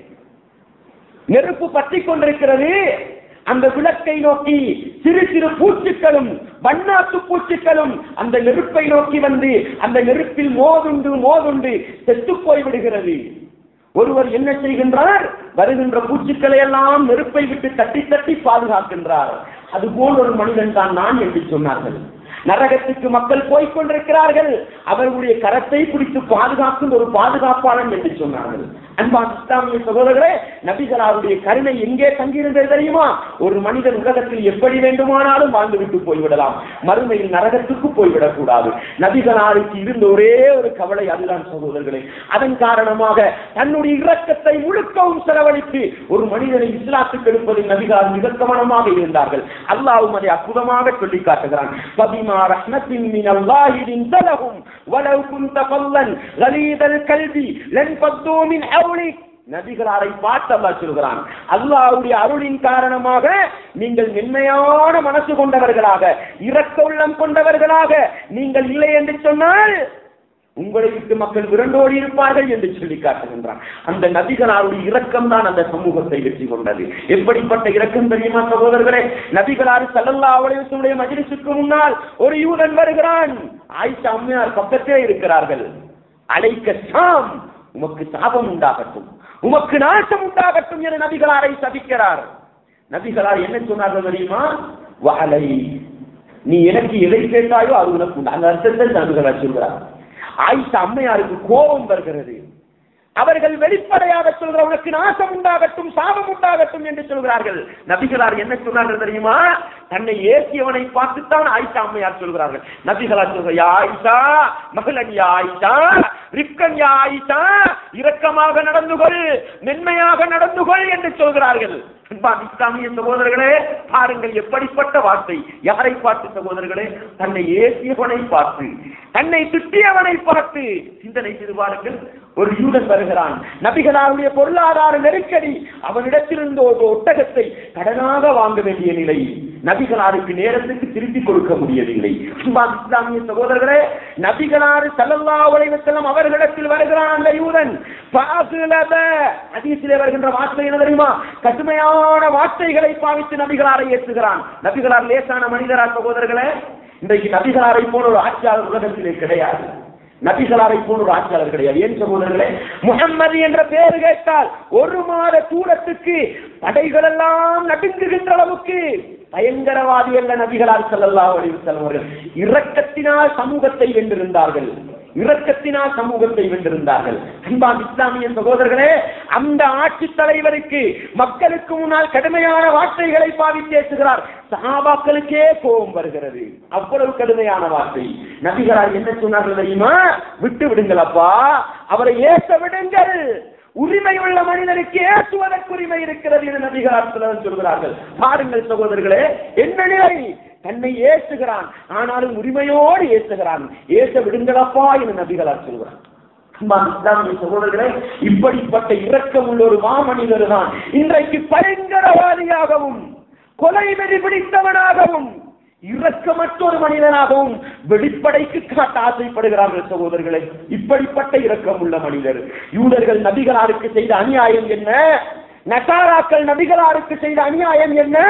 நெருப்பு பற்றி கொண்டிருக்கிறது அந்த விளக்கை நோக்கி சிறு சிறு பூச்சிகளும் வண்ணாத்து பூச்சிகளும் அந்த நெருப்பை நோக்கி வந்து அந்த நெருப்பில் மோதுண்டு மோதுண்டு செத்து போய் விடுகிறது ஒருவர் என்ன செய்கின்றார் வருகின்ற பூச்சிக்களை எல்லாம் நெருப்பை விட்டு தட்டி தட்டி பாதுகாக்கின்றார் அதுபோல் ஒரு மனிதன் தான் நான் என்று சொன்னார்கள் நரகத்துக்கு மக்கள் போய்க் கொண்டிருக்கிறார்கள் அவர்களுடைய கரத்தை பிடித்து பாதுகாக்கும் ஒரு பாதுகாப்பாளன் என்று சொன்னார்கள் அன்பான் இஸ்லாமிய சகோதரர்களே நபிகளாருடைய கருணை எங்கே தங்கியிருந்தது தெரியுமா ஒரு மனிதன் உலகத்தில் எப்படி வேண்டுமானாலும் வாழ்ந்துவிட்டு போய்விடலாம் மறுமையில் நரகத்துக்கு போய்விடக் கூடாது நபிகளாருக்கு இருந்த ஒரே ஒரு கவலை அதுதான் சகோதரர்களே அதன் காரணமாக தன்னுடைய இரக்கத்தை முழுக்கவும் செலவழித்து ஒரு மனிதனை இஸ்லாத்துக்கு எடுப்பதில் நபிகளார் மிக கவனமாக இருந்தார்கள் அல்லாஹ்வும் அதை அற்புதமாக சொல்லி காட்டுகிறான் فبما رحمة من الله لنت لهم ولو كنت فظا غليظ القلب لانفضوا من حولك நபிகளாரை பார்த்து அல்லாஹ் சொல்கிறான் அல்லாஹ்வுடைய அருளின் காரணமாக நீங்கள் மென்மையான மனசு கொண்டவர்களாக இரக்க உள்ளம் கொண்டவர்களாக நீங்கள் இல்லை என்று சொன்னால் உங்களை விட்டு மக்கள் விரண்டோடி இருப்பார்கள் என்று சொல்லி காட்டுகின்றான் அந்த நபிகளாருடைய இரக்கம் தான் அந்த சமூகத்தை வெற்றி கொண்டது எப்படிப்பட்ட இரக்கம் தெரியுமா சகோதரர்களே நபிகளாறு சல்லல்லா அவளையுடைய மஜிலிசுக்கு முன்னால் ஒரு யூதன் வருகிறான் ஆயிஷா அம்மையார் பக்கத்தே இருக்கிறார்கள் அழைக்க சாம் உமக்கு சாபம் உண்டாகட்டும் உமக்கு நாசம் உண்டாகட்டும் என நபிகளாரை சபிக்கிறார் நபிகளார் என்ன சொன்னார்கள் தெரியுமா வாழை நீ எனக்கு எதை கேட்டாயோ அது உனக்கு உண்டு அந்த அர்த்தத்தை நபிகளார் சொல்கிறார் ஆயிஷா அம்மையாருக்கு கோபம் வருகிறது அவர்கள் வெளிப்படையாக சொல்கிற உனக்கு நாசம் உண்டாகட்டும் சாபம் உண்டாகட்டும் என்று சொல்கிறார்கள் நபிகளார் என்ன சொன்னார்கள் தெரியுமா தன்னை ஏசியவனை பார்த்துத்தான் ஆயிஷா அம்மையார் சொல்கிறார்கள் நபிகளார் சொல்கிற யா ஆயிஷா மகளன் யா ஆயிஷா ரிக்கன் யா ஆயிஷா இரக்கமாக நடந்து கொள் மென்மையாக நடந்து கொள் என்று சொல்கிறார்கள் அன்பான் இஸ்லாமிய சகோதரர்களே பாருங்கள் எப்படிப்பட்ட வார்த்தை யாரை பார்த்து சகோதரர்களே தன்னை ஏசியவனை பார்த்து தன்னை திட்டியவனை பார்த்து சிந்தனை செய்து பாருங்கள் ஒரு யூதன் வருகிறான் நபிகளாருடைய பொருளாதார நெருக்கடி அவனிடத்திலிருந்து ஒரு ஒட்டகத்தை கடனாக வாங்க வேண்டிய நிலை நபிகளாருக்கு நேரத்துக்கு திருப்பி கொடுக்க முடியவில்லை அன்பான் இஸ்லாமிய சகோதரர்களே நபிகளாறு சல்லல்லா உலகம் அவர்களிடத்தில் வருகிறான் அந்த யூதன் பாசுலப ஹதீஸிலே வருகின்ற வார்த்தை என்ன தெரியுமா கடுமையான வார்த்தைகளை பாவித்து நபிகளாரை ஏற்றுகிறான் நபிகளார் லேசான மனிதரா சகோதரர்களே இன்றைக்கு நபிகளாரை போல ஒரு ஆட்சியாளர் உலகத்திலே கிடையாது நபிகளாரை போல ஒரு ஆட்சியாளர் கிடையாது ஏன் சகோதரர்களே முகம்மது என்ற பெயர் கேட்டால் ஒரு மாத தூரத்துக்கு படைகள் எல்லாம் நடுங்குகின்ற அளவுக்கு பயங்கரவாதி அல்ல நபிகளார் ஸல்லல்லாஹு அலைஹி வஸல்லம் அவர்கள் இரக்கத்தினால் சமூகத்தை வென்றிருந்தார்கள் இரக்கத்தினால் சமூகத்தை வென்றிருந்தார்கள் அன்பான் இஸ்லாமிய சகோதரர்களே அந்த ஆட்சி தலைவருக்கு மக்களுக்கு முன்னால் கடுமையான வார்த்தைகளை பாவித்து பேசுகிறார் சஹாபாக்களுக்கே கோபம் வருகிறது அவ்வளவு கடுமையான வார்த்தை நபிகளார் என்ன சொன்னார்கள் தெரியுமா விட்டு விடுங்கள் அப்பா அவரை ஏச விடுங்கள் உரிமை உள்ள மனிதனுக்கு ஏசுவதற்கு உரிமை இருக்கிறது என்று நபிகளார் சிலர் சொல்கிறார்கள் பாருங்கள் சகோதரர்களே என்ன நிலை தன்னை ஏசுகிறான் ஆனாலும் உரிமையோடு ஏசுகிறான் ஏச விடுங்களப்பா என்று நபிகளார் சொல்கிறார் அன்பான இஸ்லாமிய சகோதரர்களே இப்படிப்பட்ட இரக்கம் உள்ள ஒரு மாமனிதர் தான் இன்றைக்கு பயங்கரவாதியாகவும் கொலை வெறி பிடித்தவனாகவும் இரக்கமற்ற ஒரு மனிதனாகவும் வெளிப்படைக்கு காட்ட ஆசைப்படுகிறார்கள் சகோதரர்களே இப்படிப்பட்ட இரக்கம் உள்ள மனிதர் யூதர்கள் நபிகளாருக்கு செய்த அநியாயம் என்ன நசாராக்கள் நபிகளாருக்கு செய்த அநியாயம் என்ன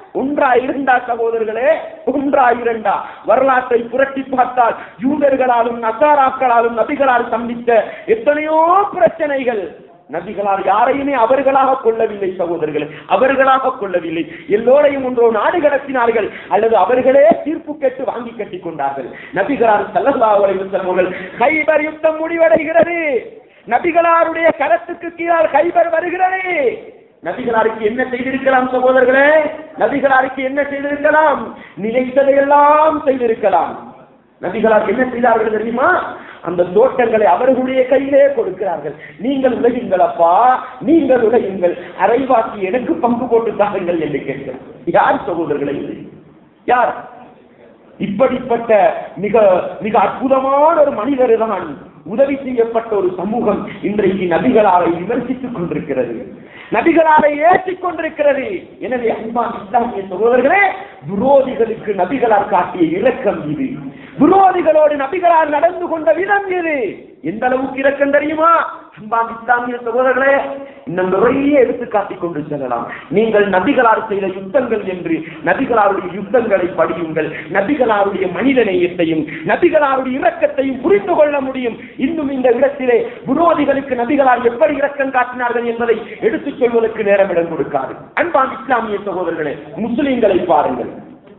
ஒன்றா இருந்தா சகோதரர்களே ஒன்றா இரண்டா வரலாற்றை புரட்டி பார்த்தால் யூதர்களாலும் நசாராக்களாலும் நபிகளால் சந்தித்த எத்தனையோ பிரச்சனைகள் நபிகளால் யாரையுமே அவர்களாக கொள்ளவில்லை சகோதரர்களே அவர்களாக கொள்ளவில்லை எல்லோரையும் ஒன்றோ நாடு கடத்தினார்கள் அல்லது அவர்களே தீர்ப்பு கேட்டு வாங்கி கட்டிக் கொண்டார்கள் நபிகளார் சல்லல்லாஹு அலைஹி வஸல்லம் அவர்கள் கைபர் யுத்தம் முடிவடைகிறது நபிகளாருடைய கரத்துக்கு கீழால் கைபர் வருகிறது நபிகளாருக்கு என்ன செய்திருக்கலாம் சகோதரர்களே நபிகளாருக்கு என்ன செய்திருக்கலாம் நினைத்ததையெல்லாம் செய்திருக்கலாம் நபிகளார் என்ன செய்தார்கள் தெரியுமா அந்த தோட்டங்களை அவர்களுடைய கையிலே கொடுக்கிறார்கள் நீங்கள் உலகிங்கள் அப்பா நீங்கள் உலகிங்கள் அரைவாக்கி எனக்கு பங்கு போட்டு தாருங்கள் என்று கேட்கிறார் யார் சகோதரர்களை இது யார் இப்படிப்பட்ட மிக மிக அற்புதமான ஒரு மனிதர் தான் உதவி செய்யப்பட்ட ஒரு சமூகம் இன்றைக்கு நபிகளாரை விமர்சித்துக் கொண்டிருக்கிறது நபிகளாரை ஏற்றிக் கொண்டிருக்கிறது எனவே அன்பான் இஸ்லாமிய சகோதரர்களே விரோதிகளுக்கு நபிகளார் காட்டிய இரக்கம் இது விரோதிகளோடு நபிகளார் நடந்து கொண்ட விதம் இது எந்த அளவுக்கு இரக்கம் தெரியுமா அன்பான் இஸ்லாமிய சகோதரர்களே இன்னும் நிறைய எடுத்து காட்டிக் கொண்டு செல்லலாம் நீங்கள் நபிகளார் செய்த யுத்தங்கள் என்று நபிகளாருடைய யுத்தங்களை படியுங்கள் நபிகளாருடைய மனித நேயத்தையும் நபிகளாருடைய இரக்கத்தையும் புரிந்து கொள்ள முடியும் இன்னும் இந்த இடத்திலே விரோதிகளுக்கு நபிகளார் எப்படி இரக்கம் காட்டினார்கள் என்பதை எடுத்துச் சொல்வதற்கு நேரம் இடம் கொடுக்காது அன்பான் இஸ்லாமிய சகோதரர்களே முஸ்லிம்களை பாருங்கள்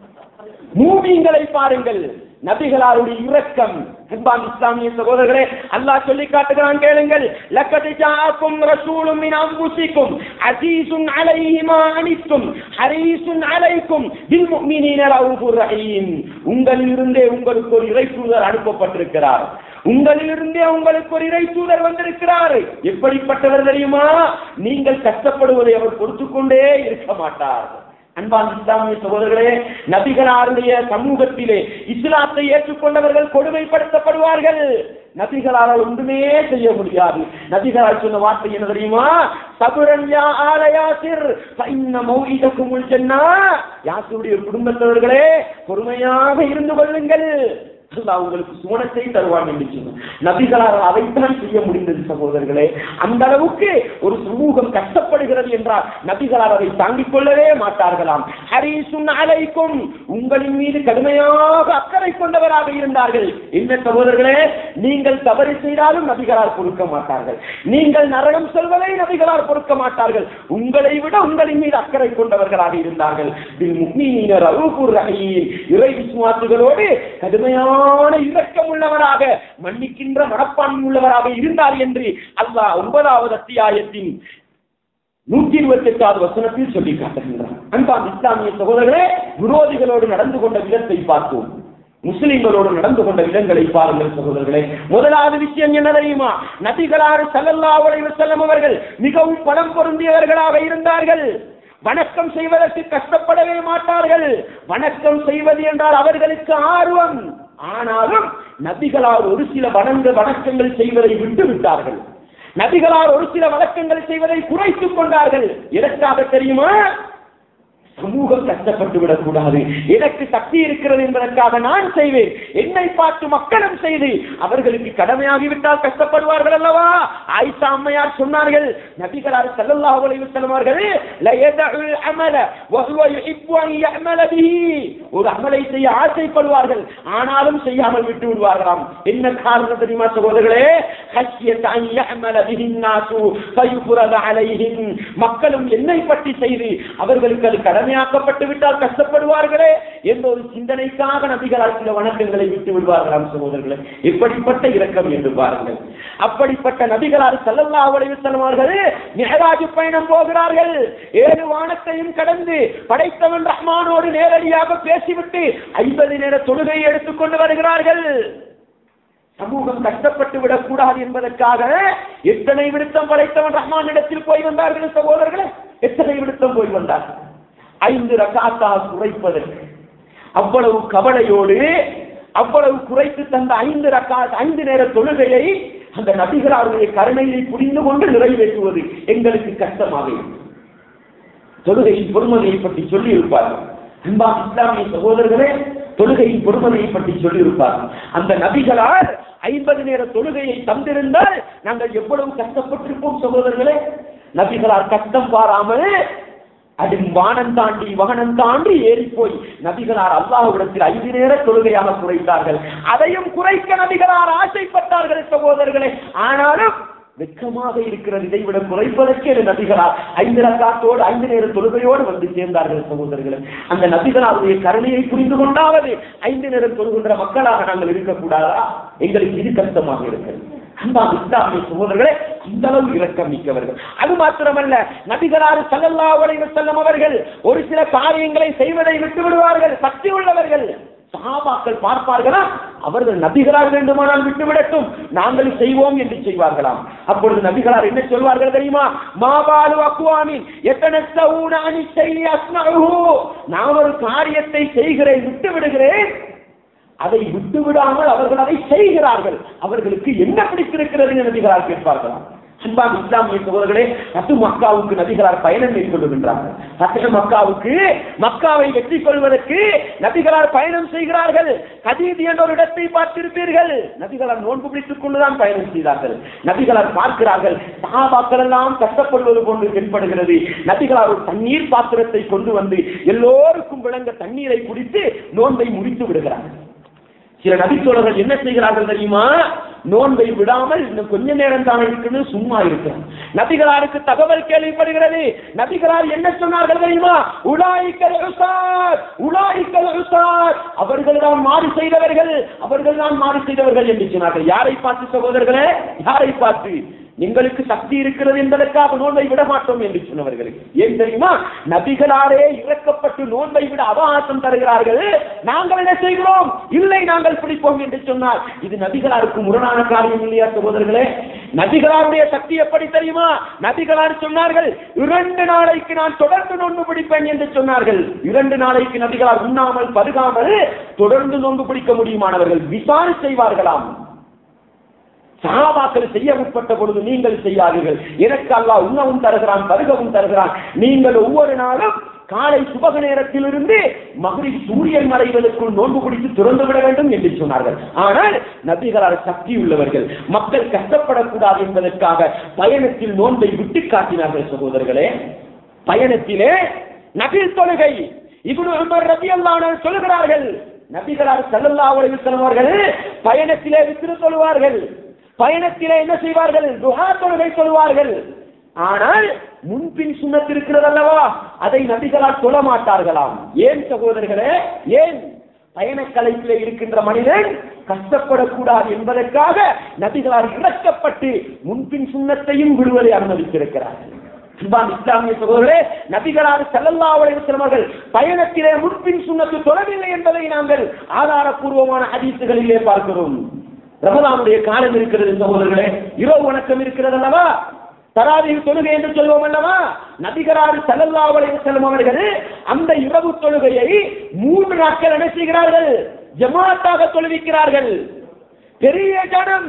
மூமிங்களை பாருங்கள் நபிகளாருடைய இரக்கம் அன்பான் இஸ்லாமிய சகோதரர்களே அல்லாஹ் சொல்லி காட்டுகிறான் கேளுங்கள் லக்கத் ஜாஅக்கும் ரசூலும் மின் அன்ஃபுசிக்கும் அஸீஸுன் அலைஹி மா அனித்தும் ஹரீஸுன் அலைக்கும் பில் முஃமினீன ரவுஃபுர் ரஹீம் உங்களிலிருந்தே உங்களுக்கு ஒரு இறை தூதர் அனுப்பப்பட்டிருக்கிறார் உங்களிலிருந்தே உங்களுக்கு ஒரு இறை தூதர் வந்திருக்கிறார் எப்படிப்பட்டவர் தெரியுமா நீங்கள் கஷ்டப்படுவதை அவர் பொறுத்துக் கொண்டே இருக்க மாட்டார் அன்பான் இஸ்லாமிய சகோதரர்களே நபிகளாருடைய சமூகத்திலே இஸ்லாத்தை ஏற்றுக்கொண்டவர்கள் கொடுமைப்படுத்தப்படுவார்கள் நபிகளால் ஒன்றுமே செய்ய முடியாது நபிகளால் சொன்ன வார்த்தை என்ன தெரியுமா சபுரன் யா ஆல யாசிர் ஃபைன்ன மௌஇதகுமுல் ஜன்னா யாசுடைய குடும்பத்தவர்களே பொறுமையாக இருந்து கொள்ளுங்கள் அல்லாஹ் உங்களுக்கு சுவனத்தை தருவான் என்று சொன்னார் நபிகளால் அதைத்தான் செய்ய முடிந்தது சகோதரர்களே அந்த அளவுக்கு ஒரு சமூகம் கஷ்டப்படுகிறது என்றால் நபிகளால் அதை தாங்கிக் கொள்ளவே மாட்டார்களாம் ஹரீசுன் அலைக்கும் உங்களின் மீது கடுமையாக அக்கறை கொண்டவராக இருந்தார்கள் என்ன சகோதரர்களே நீங்கள் தவறு செய்தாலும் நபிகளால் பொறுக்க மாட்டார்கள் நீங்கள் நரகம் செல்வதை நபிகளால் பொறுக்க மாட்டார்கள் உங்களை விட உங்களின் மீது அக்கறை கொண்டவர்களாக இருந்தார்கள் பில் முஃமினீன ரவுஃபுர் ரஹீம் இறை விசுவாசிகளோடு கடுமையான இரக்கம் உள்ளவராக மன்னிக்கின்ற மனப்பான்மை உள்ளவராக இருந்தார் என்று அல்லாஹ் ஒன்பதாவது அத்தியாயத்தின் நூற்றி இருபத்தி எட்டாவது வசனத்தில் சொல்லி காட்டுகின்றார் அன்பான் இஸ்லாமிய சகோதரர்களே விரோதிகளோடு நடந்து கொண்ட விதத்தை பார்த்தோம் முஸ்லிம்களோடு நடந்து கொண்ட விதங்களை பாருங்கள் சகோதரர்களே முதலாவது விஷயம் என்ன தெரியுமா நபிகளாறு ஸல்லல்லாஹு அலைஹி வஸல்லம் அவர்கள் மிகவும் பலம் பொருந்தியவர்களாக இருந்தார்கள் வணக்கம் செய்வதற்கு கஷ்டப்படவே மாட்டார்கள் வணக்கம் செய்வது என்றால் அவர்களுக்கு ஆர்வம் ஆனாலும் நபிகளார் ஒரு சில வணங்க வணக்கங்கள் செய்வதை விட்டு விட்டார்கள் நபிகளார் ஒரு சில வழக்கங்கள் செய்வதை குறைத்துக் கொண்டார்கள் எதற்காக தெரியுமா சமூகம் கஷ்டப்பட்டு விடக்கூடாது எனக்கு சக்தி இருக்கிறது என்பதற்காக நான் செய்வேன் என்னை பார்த்து மக்களும் செய்து அவர்களுக்கு கடமையாகிவிட்டால் கஷ்டப்படுவார்கள் அல்லவா ஆயிஷா அம்மையார் சொன்னார்கள் நபிகளார் ஸல்லல்லாஹு அலைஹி வஸல்லம் அவர்கள் ல யதஉல் அமல வஹுவ யுஹிப்பு அன் யஅமல பிஹி ஒரு அமலை செய்ய ஆசைப்படுவார்கள் ஆனாலும் செய்யாமல் விட்டு விடுவார்களாம் என்ன காரணம் தெரியுமா சகோதரர்களே ஹஷ்யத் அன் யஅமல பிஹி நாசு ஃபயுஃபரத அலைஹிம் மக்களும் என்னை பற்றி செய்து அவர்களுக்கு அது கடமையாக்கப்பட்டு விட்டால் கஷ்டப்படுவார்களே என்ற ஒரு சிந்தனைக்காக நபிகளால் சில வணக்கங்களை விட்டு விடுவார்களாம் சகோதரர்களே இப்படிப்பட்ட இரக்கம் என்று பாருங்கள் அப்படிப்பட்ட நபிகளார் ஸல்லல்லாஹு அலைஹி வஸல்லம் அவர்கள் மிஹராஜ் பயணம் போகிறார்கள் ஏழு வானத்தையும் கடந்து படைத்தவன் ரஹ்மானோடு நேரடியாக பேசிவிட்டு ஐம்பது நேர தொழுகையை எடுத்துக்கொண்டு வருகிறார்கள் சமூகம் கஷ்டப்பட்டு விடக்கூடாது என்பதற்காக எத்தனை விடுத்தம் படைத்தவன் ரஹ்மான் இடத்தில் போய் வந்தார்கள் சகோதரர்களே எத்தனை விடுத்தம் போய் வந்தார்கள் ஐந்து ரகாத்தாக குறைப்பதற்கு அவ்வளவு கவலையோடு அவ்வளவு குறைத்து தந்த ஐந்து ரக்கா ஐந்து நேர தொழுகையை அந்த நபிகளாருடைய கருணையை புரிந்து கொண்டு நிறைவேற்றுவது எங்களுக்கு கஷ்டமாக இருக்கும் தொழுகையின் பொறுமதியை பற்றி சொல்லி இருப்பார்கள் அன்பா இஸ்லாமிய சகோதரர்களே தொழுகையின் பொறுமதியை பற்றி சொல்லி இருப்பார்கள் அந்த நபிகளால் ஐம்பது நேர தொழுகையை தந்திருந்தால் நாங்கள் எவ்வளவு கஷ்டப்பட்டிருப்போம் சகோதரர்களே நபிகளார் கஷ்டம் பாராமல் அது வானம் தாண்டி வானம் தாண்டி ஏறி போய் நபிகளார் அல்லாஹ்விடத்தில் ஐந்து நேர தொழுகையாக குறைத்தார்கள் அதையும் குறைக்க நபிகளார் ஆசைப்பட்டார்கள் சகோதரர்களே ஆனாலும் வெட்கமாக இருக்கிறது இதை விட குறைப்பதற்கு என்று நபிகளார் ஐந்து ரக்காத்தோடு ஐந்து நேர தொழுகையோடு வந்து சேர்ந்தார்கள் சகோதரர்களே அந்த நபிகளாருடைய கருணையை புரிந்து கொண்டாவது ஐந்து நேரம் தொழுகின்ற மக்களாக நாங்கள் இருக்கக்கூடாதா எங்களுக்கு இது கஷ்டமாக இருக்கிறது அன்பான இஸ்லாமிய சகோதரர்களே இந்த அளவு இரக்கம் மிக்கவர்கள் அது மாத்திரமல்ல நபிகளாறு ஸல்லல்லாஹு அலைஹி வஸல்லம் அவர்கள் ஒரு சில காரியங்களை செய்வதை விட்டு விடுவார்கள் சக்தி உள்ளவர்கள் சஹாபாக்கள் பார்ப்பார்களா அவர்கள் நபிகளார் வேண்டுமானால் விட்டுவிடட்டும் நாங்கள் செய்வோம் என்று செய்வார்களாம் அப்பொழுது நபிகளார் என்ன சொல்வார்கள் தெரியுமா மாபாலு அக்குவாமின் எத்தனை அணி செய்ய நான் ஒரு காரியத்தை செய்கிறேன் விட்டு விடுகிறேன் அதை விட்டு விடாமல் அவர்கள் அதை செய்கிறார்கள் அவர்களுக்கு என்ன பிடித்திருக்கிறது என்று நபிகளார் கேட்பார்களாம் அன்பான் இஸ்லாமிய சகோதரர்களே பத்து மக்காவுக்கு நபிகளார் பயணம் மேற்கொள்ளுகின்றார்கள் பத்து மக்காவுக்கு மக்காவை வெற்றி கொள்வதற்கு நபிகளார் பயணம் செய்கிறார்கள் கதீது என்ற ஒரு இடத்தை பார்த்திருப்பீர்கள் நபிகளார் நோன்பு பிடித்துக் கொண்டுதான் பயணம் செய்தார்கள் நபிகளார் பார்க்கிறார்கள் சகாபாக்கள் எல்லாம் கஷ்டப்படுவது போன்று தென்படுகிறது நபிகளார் ஒரு தண்ணீர் பாத்திரத்தை கொண்டு வந்து எல்லோருக்கும் விளங்க தண்ணீரை குடித்து நோன்பை முடித்து விடுகிறார்கள் சில நபித்தோழர்கள் என்ன செய்கிறார்கள் தெரியுமா நோன்பை விடாமல் இன்னும் கொஞ்ச நேரம் தான் இருக்குன்னு சும்மா இருக்கிறார் நபிகளாருக்கு தகவல் கேள்விப்படுகிறது நபிகளார் என்ன சொன்னார்கள் தெரியுமா உலாய்க்கல் உசார் உலாய்க்கல் உசார் அவர்கள் தான் மாறு செய்தவர்கள் அவர்கள் தான் மாறு செய்தவர்கள் என்று சொன்னார்கள் யாரை பார்த்து சகோதரர்களே யாரை பார்த்து எங்களுக்கு சக்தி இருக்கிறது என்பதற்காக நோன்பை விட மாட்டோம் என்று சொன்னவர்களுக்கு ஏன் தெரியுமா நபிகளாரே இறக்கப்பட்டு நோன்பை விட அவகாசம் தருகிறார்கள் நாங்கள் என்ன செய்கிறோம் இல்லை நாங்கள் பிடிப்போம் என்று சொன்னார் இது நபிகளாருக்கு முரணான காரியம் இல்லையா சகோதரர்களே நபிகளாருடைய சக்தி எப்படி தெரியுமா நபிகளார் சொன்னார்கள் இரண்டு நாளைக்கு நான் தொடர்ந்து நோன்பு பிடிப்பேன் என்று சொன்னார்கள் இரண்டு நாளைக்கு நபிகளார் உண்ணாமல் பருகாமல் தொடர்ந்து நோன்பு பிடிக்க முடியுமானவர்கள் விசாரணை செய்வார்களாம் சகாபாக்கள் செய்ய முற்பட்ட பொழுது நீங்கள் செய்யாதீர்கள் எனக்கு அல்லாஹ் உண்ணவும் தருகிறான் பருகவும் தருகிறான் நீங்கள் ஒவ்வொரு நாளும் காலை சுபக நேரத்திலிருந்து மகிழ் சூரியன் மறைவதற்குள் நோன்பு பிடித்து திறந்து விட வேண்டும் என்று சொன்னார்கள் ஆனால் நபிகளார் சக்தி உள்ளவர்கள் மக்கள் கஷ்டப்படக்கூடாது என்பதற்காக பயணத்தில் நோன்பை விட்டு காட்டினார்கள் சகோதரர்களே பயணத்திலே நபில் தொழுகை இப்னு உமர் ரலியல்லாஹு அன்ஹு சொல்கிறார்கள் நபிகளார் ஸல்லல்லாஹு அலைஹி வஸல்லம் அவர்கள் பயணத்திலே வித்திரு சொல்வார்கள் பயணத்திலே என்ன செய்வார்கள் துஹா தொழுகை சொல்வார்கள் ஆனால் முன்பின் சுண்ணத் இருக்கிறது அல்லவா அதை நபிகளால் சொல்ல மாட்டார்களாம் ஏன் சகோதரர்களே ஏன் பயண கலைப்பிலே இருக்கின்ற மனிதன் கஷ்டப்படக்கூடாது என்பதற்காக நபிகளால் இறக்கப்பட்டு முன்பின் சுண்ணத்தையும் விடுவதை அனுமதித்திருக்கிறார்கள் அன்பான இஸ்லாமிய சகோதரரே நபிகளார் ஸல்லல்லாஹு அலைஹி வஸல்லம் அவர்கள் பயணத்திலே முன்பின் சுண்ணத்து தொழவில்லை என்பதை நாங்கள் ஆதாரப்பூர்வமான ஹதீசுகளிலே பார்க்கிறோம் ரமலானுடைய காலம் இருக்கிறது சகோதரர்களே இரவு வணக்கம் இருக்கிறது அல்லவா தராவியில் தொழுகை என்று சொல்வோம் அல்லவா நபிகரார் ஸல்லல்லாஹு அலைஹி வஸல்லம் அவர்கள் அந்த இரவு தொழுகையை மூன்று நாட்கள் என்ன செய்கிறார்கள் ஜமாத்தாக தொழுவிக்கிறார்கள் பெரிய ஜனம்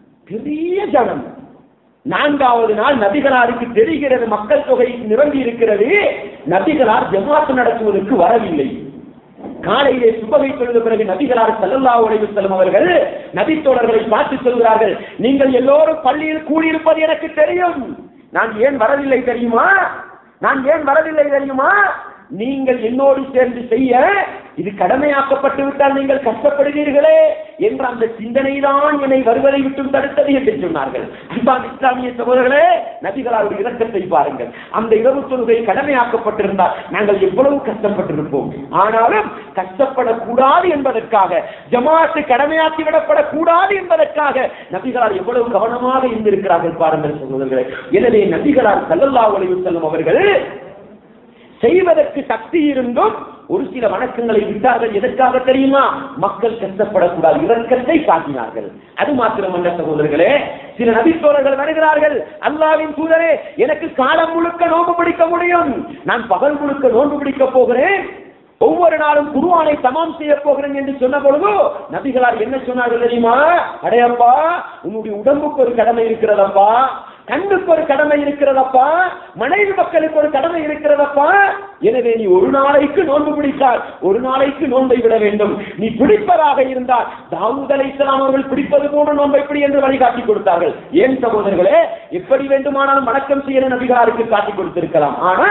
பெரிய ஜனம் நான்காவது நாள் நபிகளாருக்கு தெரிகிறது மக்கள் தொகை நிரம்பி இருக்கிறது நபிகளார் ஜமாத்து நடத்துவதற்கு வரவில்லை காலையிலே சுபகை தொழுத பிறகு நபிகளார் ஸல்லல்லாஹு அலைஹி வஸல்லம் அவர்கள் நபித்தோழர்களை பார்த்து சொல்கிறார்கள் நீங்கள் எல்லோரும் பள்ளியில் கூடியிருப்பது எனக்கு தெரியும் நான் ஏன் வரவில்லை தெரியுமா நான் ஏன் வரவில்லை தெரியுமா நீங்கள் என்னோடு சேர்ந்து செய்ய இது கடமையாக்கப்பட்டு விட்டால் நீங்கள் கஷ்டப்படுவீர்களே என்ற அந்த சிந்தனை தான் என்னை வருவதை விட்டும் தடுத்தது என்று சொன்னார்கள் அன்பான் இஸ்லாமிய சகோதரர்களே நபிகளாருடைய இரக்கத்தை பாருங்கள் அந்த இரவு தொழுகை கடமையாக்கப்பட்டிருந்தால் நாங்கள் எவ்வளவு கஷ்டப்பட்டிருப்போம் ஆனாலும் கஷ்டப்படக்கூடாது என்பதற்காக ஜமாத்து கடமையாக்கி விடப்படக்கூடாது என்பதற்காக நபிகளார் எவ்வளவு கவனமாக இருந்திருக்கிறார்கள் பாருங்கள் சகோதரர்களே எனவே நபிகளார் ஸல்லல்லாஹு அலைஹி வஸல்லம் அவர்கள் செய்வதற்கு சக்தி இருந்தும் ஒரு சில வணக்கங்களை விட்டார்கள் எதற்காக தெரியுமா மக்கள் கஷ்டப்படக்கூடாது இரக்கத்தை காட்டினார்கள் அது மாத்திரமல்ல சகோதரர்களே சில நபித்தோழர்கள் வருகிறார்கள் அல்லாவின் தூதரே எனக்கு காலம் முழுக்க நோன்பு பிடிக்க முடியும் நான் பகல் முழுக்க நோன்பு பிடிக்க போகிறேன் ஒவ்வொரு நாளும் குருவானை சமம் செய்ய போகிறேன் என்று சொன்ன பொழுது நபிகளார் என்ன சொன்னார்கள் தெரியுமா அடையப்பா உன்னுடைய உடம்புக்கு ஒரு கடமை இருக்கிறதப்பா கண்ணுக்கு ஒரு கடமை இருக்கிறதப்பா மனைவி மக்களுக்கு ஒரு கடமை இருக்கிறதப்பா எனவே நீ ஒரு நாளைக்கு நோன்பு பிடித்தால் ஒரு நாளைக்கு நோன்பை விட வேண்டும் நீ பிடிப்பதாக இருந்தால் தாவூத் அலைஹிஸ்ஸலாம் அவர்கள் பிடிப்பது போன்ற நோன்பை எப்படி என்று வழிகாட்டி கொடுத்தார்கள் ஏன் சகோதரர்களே எப்படி வேண்டுமானாலும் வணக்கம் செய்ய நபிகளாருக்கு காட்டி கொடுத்திருக்கலாம் ஆனால்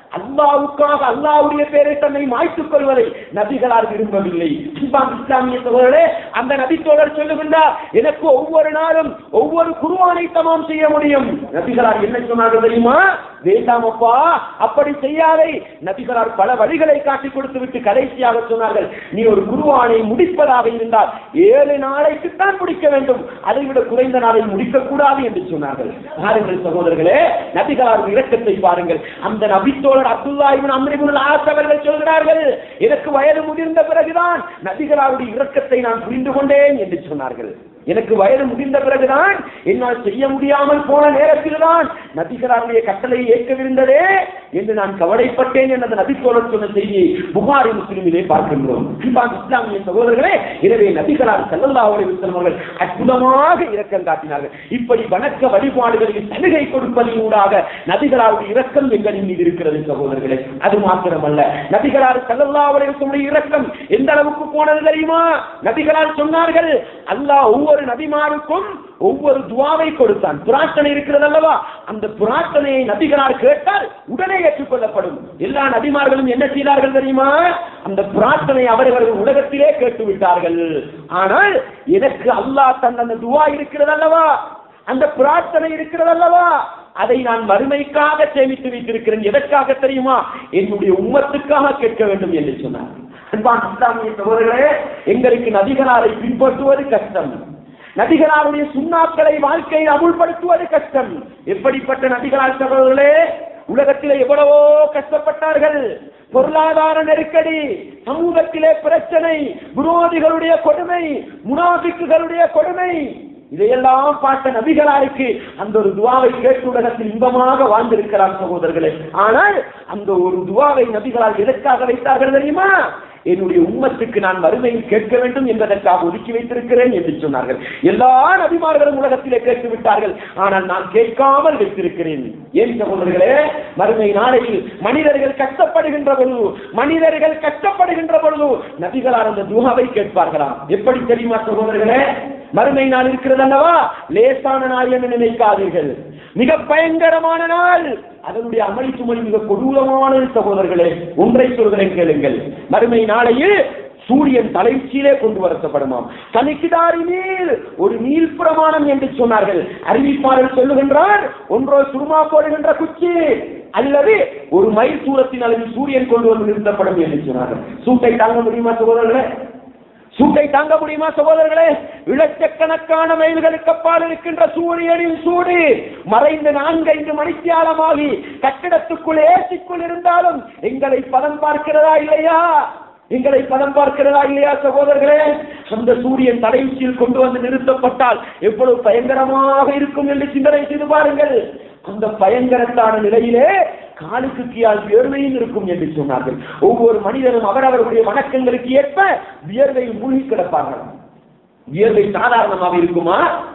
அல்லாவுக்காக அல்லாவுடைய பேரை தன்னை மாய்த்துக் கொள்வதை நபிகளார் விரும்பவில்லை இஸ்லாம் இஸ்லாமிய சகோதரே அந்த நபி தோழர் சொல்லுகின்றார் எனக்கு ஒவ்வொரு நாளும் ஒவ்வொரு குருவானை தமாம் செய்ய முடியும் நபிகளார் என்ன சொன்னார்கள் தெரியுமா வேண்டாமப்பா அப்படி செய்யாதே நபிகளார் பல வழிகளை காட்டிக் கொடுத்து விட்டு கடைசியாக சொன்னார்கள் நீ ஒரு குருவானை முடிப்பதாக இருந்தால் ஏழு நாளைக்கு தான் முடிக்க வேண்டும் அதை விட குறைந்த நாளில் முடிக்க கூடாது என்று சொன்னார்கள் பாருங்கள் சகோதரர்களே நபிகளார் இரக்கத்தை பாருங்கள் அந்த நபித்தோழர் அப்துல்லா இவன் அம்ரிபுல் ஆஸ் அவர்கள் சொல்கிறார்கள் எனக்கு வயது முதிர்ந்த பிறகுதான் நபிகளாருடைய இரக்கத்தை நான் புரிந்து கொண்டேன் என்று சொன்னார்கள் எனக்கு வயது முதிர்ந்த பிறகுதான் என்னால் செய்ய முடியாமல் போன நேரத்தில்தான் நபிகளாருடைய கட்டளை ஏற்கவிருந்ததே என்று நான் கவலைப்பட்டேன் எனது நபித்தோழர் சொன்ன செய்தியை புகாரி முஸ்லிமிலே பார்க்கின்றோம் இஸ்லாம் இஸ்லாமிய சகோதரர்களே எனவே நபிகளார் செல்லல்லா அவர்கள் அவர்கள் அற்புதமாக இரக்கம் காட்டினார்கள் இப்படி வணக்க வழிபாடுகளில் சலுகை கொடுப்பதின் ஊடாக நபிகளாருடைய இரக்கம் எங்களின் மீது இருக்கிறது சகோதரர்களே அது மாத்திரமல்ல நபிகளார் செல்லல்லா அவர்களுடைய இரக்கம் எந்த அளவுக்கு போனது தெரியுமா நபிகளார் சொன்னார்கள் அல்லாஹ் ஒவ்வொரு நபிமாருக்கும் ஒவ்வொரு துவாவை கொடுத்தான் பிரார்த்தனை இருக்கிறது அல்லவா அந்த பிரார்த்தனையை நபிகளார் கேட்டால் உடனே ஏற்றுக்கொள்ளப்படும் எல்லா நபிமார்களும் என்ன செய்தார்கள் தெரியுமா அந்த பிரார்த்தனை அவர்கள் உலகத்திலே கேட்டு விட்டார்கள் ஆனால் எனக்கு அல்லாஹ் தந்த அந்த துவா இருக்கிறது அல்லவா அந்த பிரார்த்தனை இருக்கிறது அல்லவா அதை நான் மறுமைக்காக சேமித்து வைத்திருக்கிறேன் எதற்காக தெரியுமா என்னுடைய உம்மத்துக்காக கேட்க வேண்டும் என்று சொன்னார் அன்பான இஸ்லாமிய சகோதரர்களே எங்களுக்கு நபிகளாரை பின்பற்றுவது கஷ்டம் நபிகளாருடைய சுண்ணாக்களை வாழ்க்கையில் அமுல்படுத்துவது கஷ்டம் எப்படிப்பட்ட நபிகளார் சகோதரர்களே உலகத்திலே எவ்வளவோ கஷ்டப்பட்டார்கள் பொருளாதார நெருக்கடி சமூகத்திலே பிரச்சனை விரோதிகளுடைய கொடுமை முனாபிக்குகளுடைய கொடுமை இதையெல்லாம் பார்த்த நபிகளாருக்கு அந்த ஒரு துவாவை கேட்டு உலகத்தில் இன்பமாக வாழ்ந்திருக்கிறார் சகோதரர்களே ஆனால் அந்த ஒரு துவாவை நபிகளால் எதற்காக வைத்தார்கள் தெரியுமா என்னுடைய உம்மத்துக்கு நான் மறுமையில் கேட்க வேண்டும் என்பதற்காக ஒதுக்கி வைத்திருக்கிறேன் என்று சொன்னார்கள் எல்லா நபிமார்களும் உலகத்திலே கேட்டு விட்டார்கள் ஆனால் நான் கேட்காமல் வைத்திருக்கிறேன் ஏன் சகோதரர்களே மறுமை நாளையில் மனிதர்கள் கஷ்டப்படுகின்ற பொழுது மனிதர்கள் கஷ்டப்படுகின்ற பொழுது நபிகளார் அந்த துவாவை கேட்பார்களாம் எப்படி தெரியுமா சகோதரர்களே மறுமை நாள் இருக்கிறது அல்லவா லேசான நாள் என்று நினைக்காதீர்கள் மிக பயங்கரமான நாள் அதனுடைய அமளி சுமளி மிக கொடூரமான சகோதரர்களே ஒன்றை சொல்கிறேன் கேளுங்கள் மறுமை நாளையில் சூரியன் தலைச்சீலே கொண்டு வரப்படுமாம் கணிக்கிடாரி நீர் ஒரு நீல் பிரமாணம் என்று சொன்னார்கள் அறிவிப்பாளர் சொல்லுகின்றார் ஒன்றோ சுருமா போடுகின்ற குச்சி அல்லது ஒரு மைல் தூரத்தின் அளவில் சூரியன் கொண்டு வந்து நிறுத்தப்படும் என்று சொன்னார்கள் சூட்டை தாங்க முடியுமா சகோதரர்களே சூட்டை தாங்க முடியுமா சகோதரர்களே இலட்சக்கணக்கான மைல்களுக்கு அப்பால் இருக்கின்ற சூரியனின் சூடு மறைந்து நான்கைந்து மணித்தியாலமாகி கட்டிடத்துக்குள் ஏசிக்குள் இருந்தாலும் எங்களை பதம் பார்க்கிறதா இல்லையா எங்களை பதம் பார்க்கிறதா இல்லையா சகோதரர்களே அந்த சூரியன் தலையுச்சியில் கொண்டு வந்து நிறுத்தப்பட்டால் எவ்வளவு பயங்கரமாக இருக்கும் என்று சிந்தனை செய்து பாருங்கள் அந்த பயங்கரத்தான நிலையிலே காலுக்கு கீழால் வியர்வையும் இருக்கும் என்று சொன்னார்கள் ஒவ்வொரு மனிதனும் அவரவர்களுடைய வணக்கங்களுக்கு ஏற்ப வியர்வையில் மூழ்கி கிடப்பார்கள் வியர்வை சாதாரணமாக இருக்குமா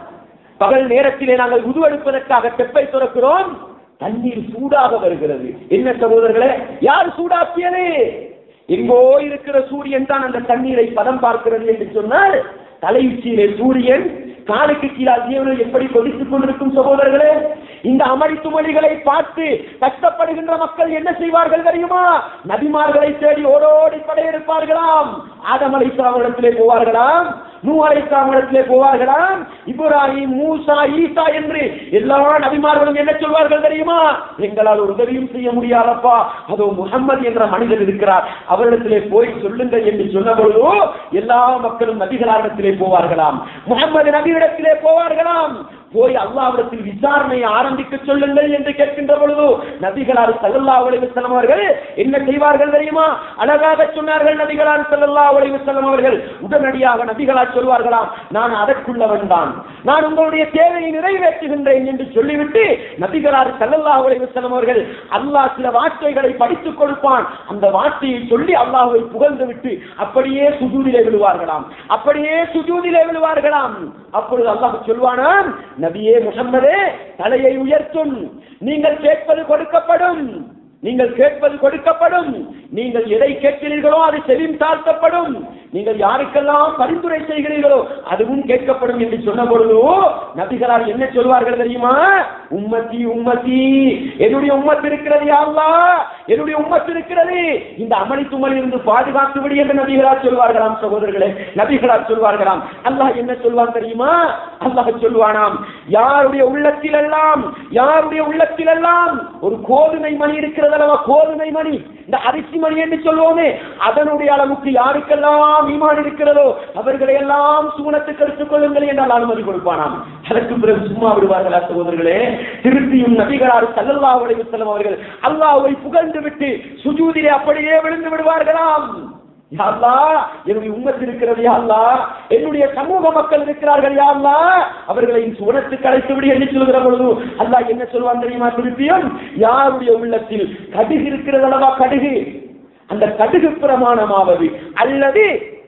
பகல் நேரத்திலே நாங்கள் உதுவெடுப்பதற்காக தெப்பை துறக்கிறோம் தண்ணீர் சூடாக வருகிறது என்ன சகோதரர்களே யார் சூடாக்கியது எங்கோ இருக்கிற சூரியன் தான் அந்த தண்ணீரை பதம் பார்க்கிறது என்று சொன்னால் தலையுச்சியிலே சூரியன் காலுக்கு கீழால் ஜீவனில் எப்படி கொதித்துக் கொண்டிருக்கும் சகோதரர்களே இந்த அமளி துமளிகளை பார்த்து கஷ்டப்படுகின்ற மக்கள் என்ன செய்வார்கள் தெரியுமா நபிமார்களை தேடி ஓடோடி படையெடுப்பார்களாம் ஆதம் அலைசாமிடத்திலே போவார்களாம் நூ அலைசாமிடத்திலே போவார்களாம் இப்ராஹிம் மூசா ஈசா என்று எல்லா நபிமார்களும் என்ன சொல்வார்கள் தெரியுமா எங்களால் ஒரு உதவியும் செய்ய முடியாதப்பா அதோ முகம்மது என்ற மனிதர் இருக்கிறார் அவரிடத்திலே போய் சொல்லுங்கள் என்று சொன்ன பொழுதோ எல்லா மக்களும் நபிகளாரிடத்திலே போவார்களாம் முகம்மது நபியிடத்திலே போவார்களாம் போய் அல்லாவிடத்தில் விசாரணை ஆரம்பிக்க சொல்லுங்கள் என்று கேட்கின்ற பொழுது நபிகளார் சல்லல்லா உலகம் அவர்கள் என்ன செய்வார்கள் தெரியுமா அழகாக சொன்னார்கள் நபிகளார் சல்லல்லா உலகம் அவர்கள் உடனடியாக நபிகளார் சொல்வார்களாம் நான் அதற்குள்ளவன் தான் நான் உங்களுடைய தேவையை நிறைவேற்றுகின்றேன் என்று சொல்லிவிட்டு நபிகளார் சல்லல்லா உலகம் அவர்கள் அல்லாஹ் சில வார்த்தைகளை படித்துக் கொடுப்பான் அந்த வார்த்தையை சொல்லி அல்லாஹை புகழ்ந்து விட்டு அப்படியே சுஜூதிலே விழுவார்களாம் அப்படியே சுஜூதிலே விழுவார்களாம் அப்பொழுது அல்லாஹ் சொல்வானாம் நபியே முகம்மதே தலையை உயர்த்தும் நீங்கள் கேட்பது கொடுக்கப்படும் நீங்கள் கேட்பது கொடுக்கப்படும் நீங்கள் எதை கேட்கிறீர்களோ அது செவியும் தாழ்த்தப்படும் நீங்கள் யாருக்கெல்லாம் பரிந்துரை செய்கிறீர்களோ அதுவும் கேட்கப்படும் என்று சொன்ன பொழுது நபிகளார் என்ன சொல்வார்கள் தெரியுமா உம்மத்தி உம்மத்தி என்னுடைய உம்மத்து இருக்கிறது யாருலா என்னுடைய உம்மத்து இருக்கிறது இந்த அமளி துமலில் இருந்து பாதுகாத்து விடு என்று நபிகளார் சொல்வார்களாம் சகோதரர்களே நபிகளார் சொல்வார்களாம் அல்லாஹ் என்ன சொல்வான் தெரியுமா அல்லாஹ் சொல்வானாம் யாருடைய உள்ளத்தில் எல்லாம் யாருடைய உள்ளத்தில் எல்லாம் ஒரு கோதுமை மணி இருக்கிறது அல்லவா கோதுமை மணி இந்த அரிசி மணி என்று சொல்வோமே அதனுடைய அளவுக்கு யாருக்கெல்லாம் ஈமான் இருக்கிறதோ அவர்களை எல்லாம் சூனத்துக்கு எடுத்துக் கொள்ளுங்கள் என்றால் அனுமதி கொடுப்பானாம் அதற்கு பிறகு சும்மா விடுவார்களா சகோதரர்களே திருப்பியும் நபிகளார் சல்லல்லாஹு அலைஹி வஸல்லம் அவர்கள் அல்லாஹ்வை புகழ்ந்து விட்டு சுஜூதிலே அப்படியே விழுந்து விடுவார்களாம் யா அல்லாஹ், என்னுடைய உம்மத்து இருக்கிறது யா அல்லாஹ், என்னுடைய சமூக மக்கள் இருக்கிறார்கள் யா அல்லாஹ், அவர்களை சுவனத்துக்கு அழைத்து விடு என்று சொல்கிற பொழுது அல்லாஹ் என்ன சொல்வான் தெரியுமா திருப்பியும் யாருடைய உள்ளத்தில் கடுகு இருக்கிறது அல்லவா கடுகு அந்த கடுகு பிரமாணமாவது அல்லது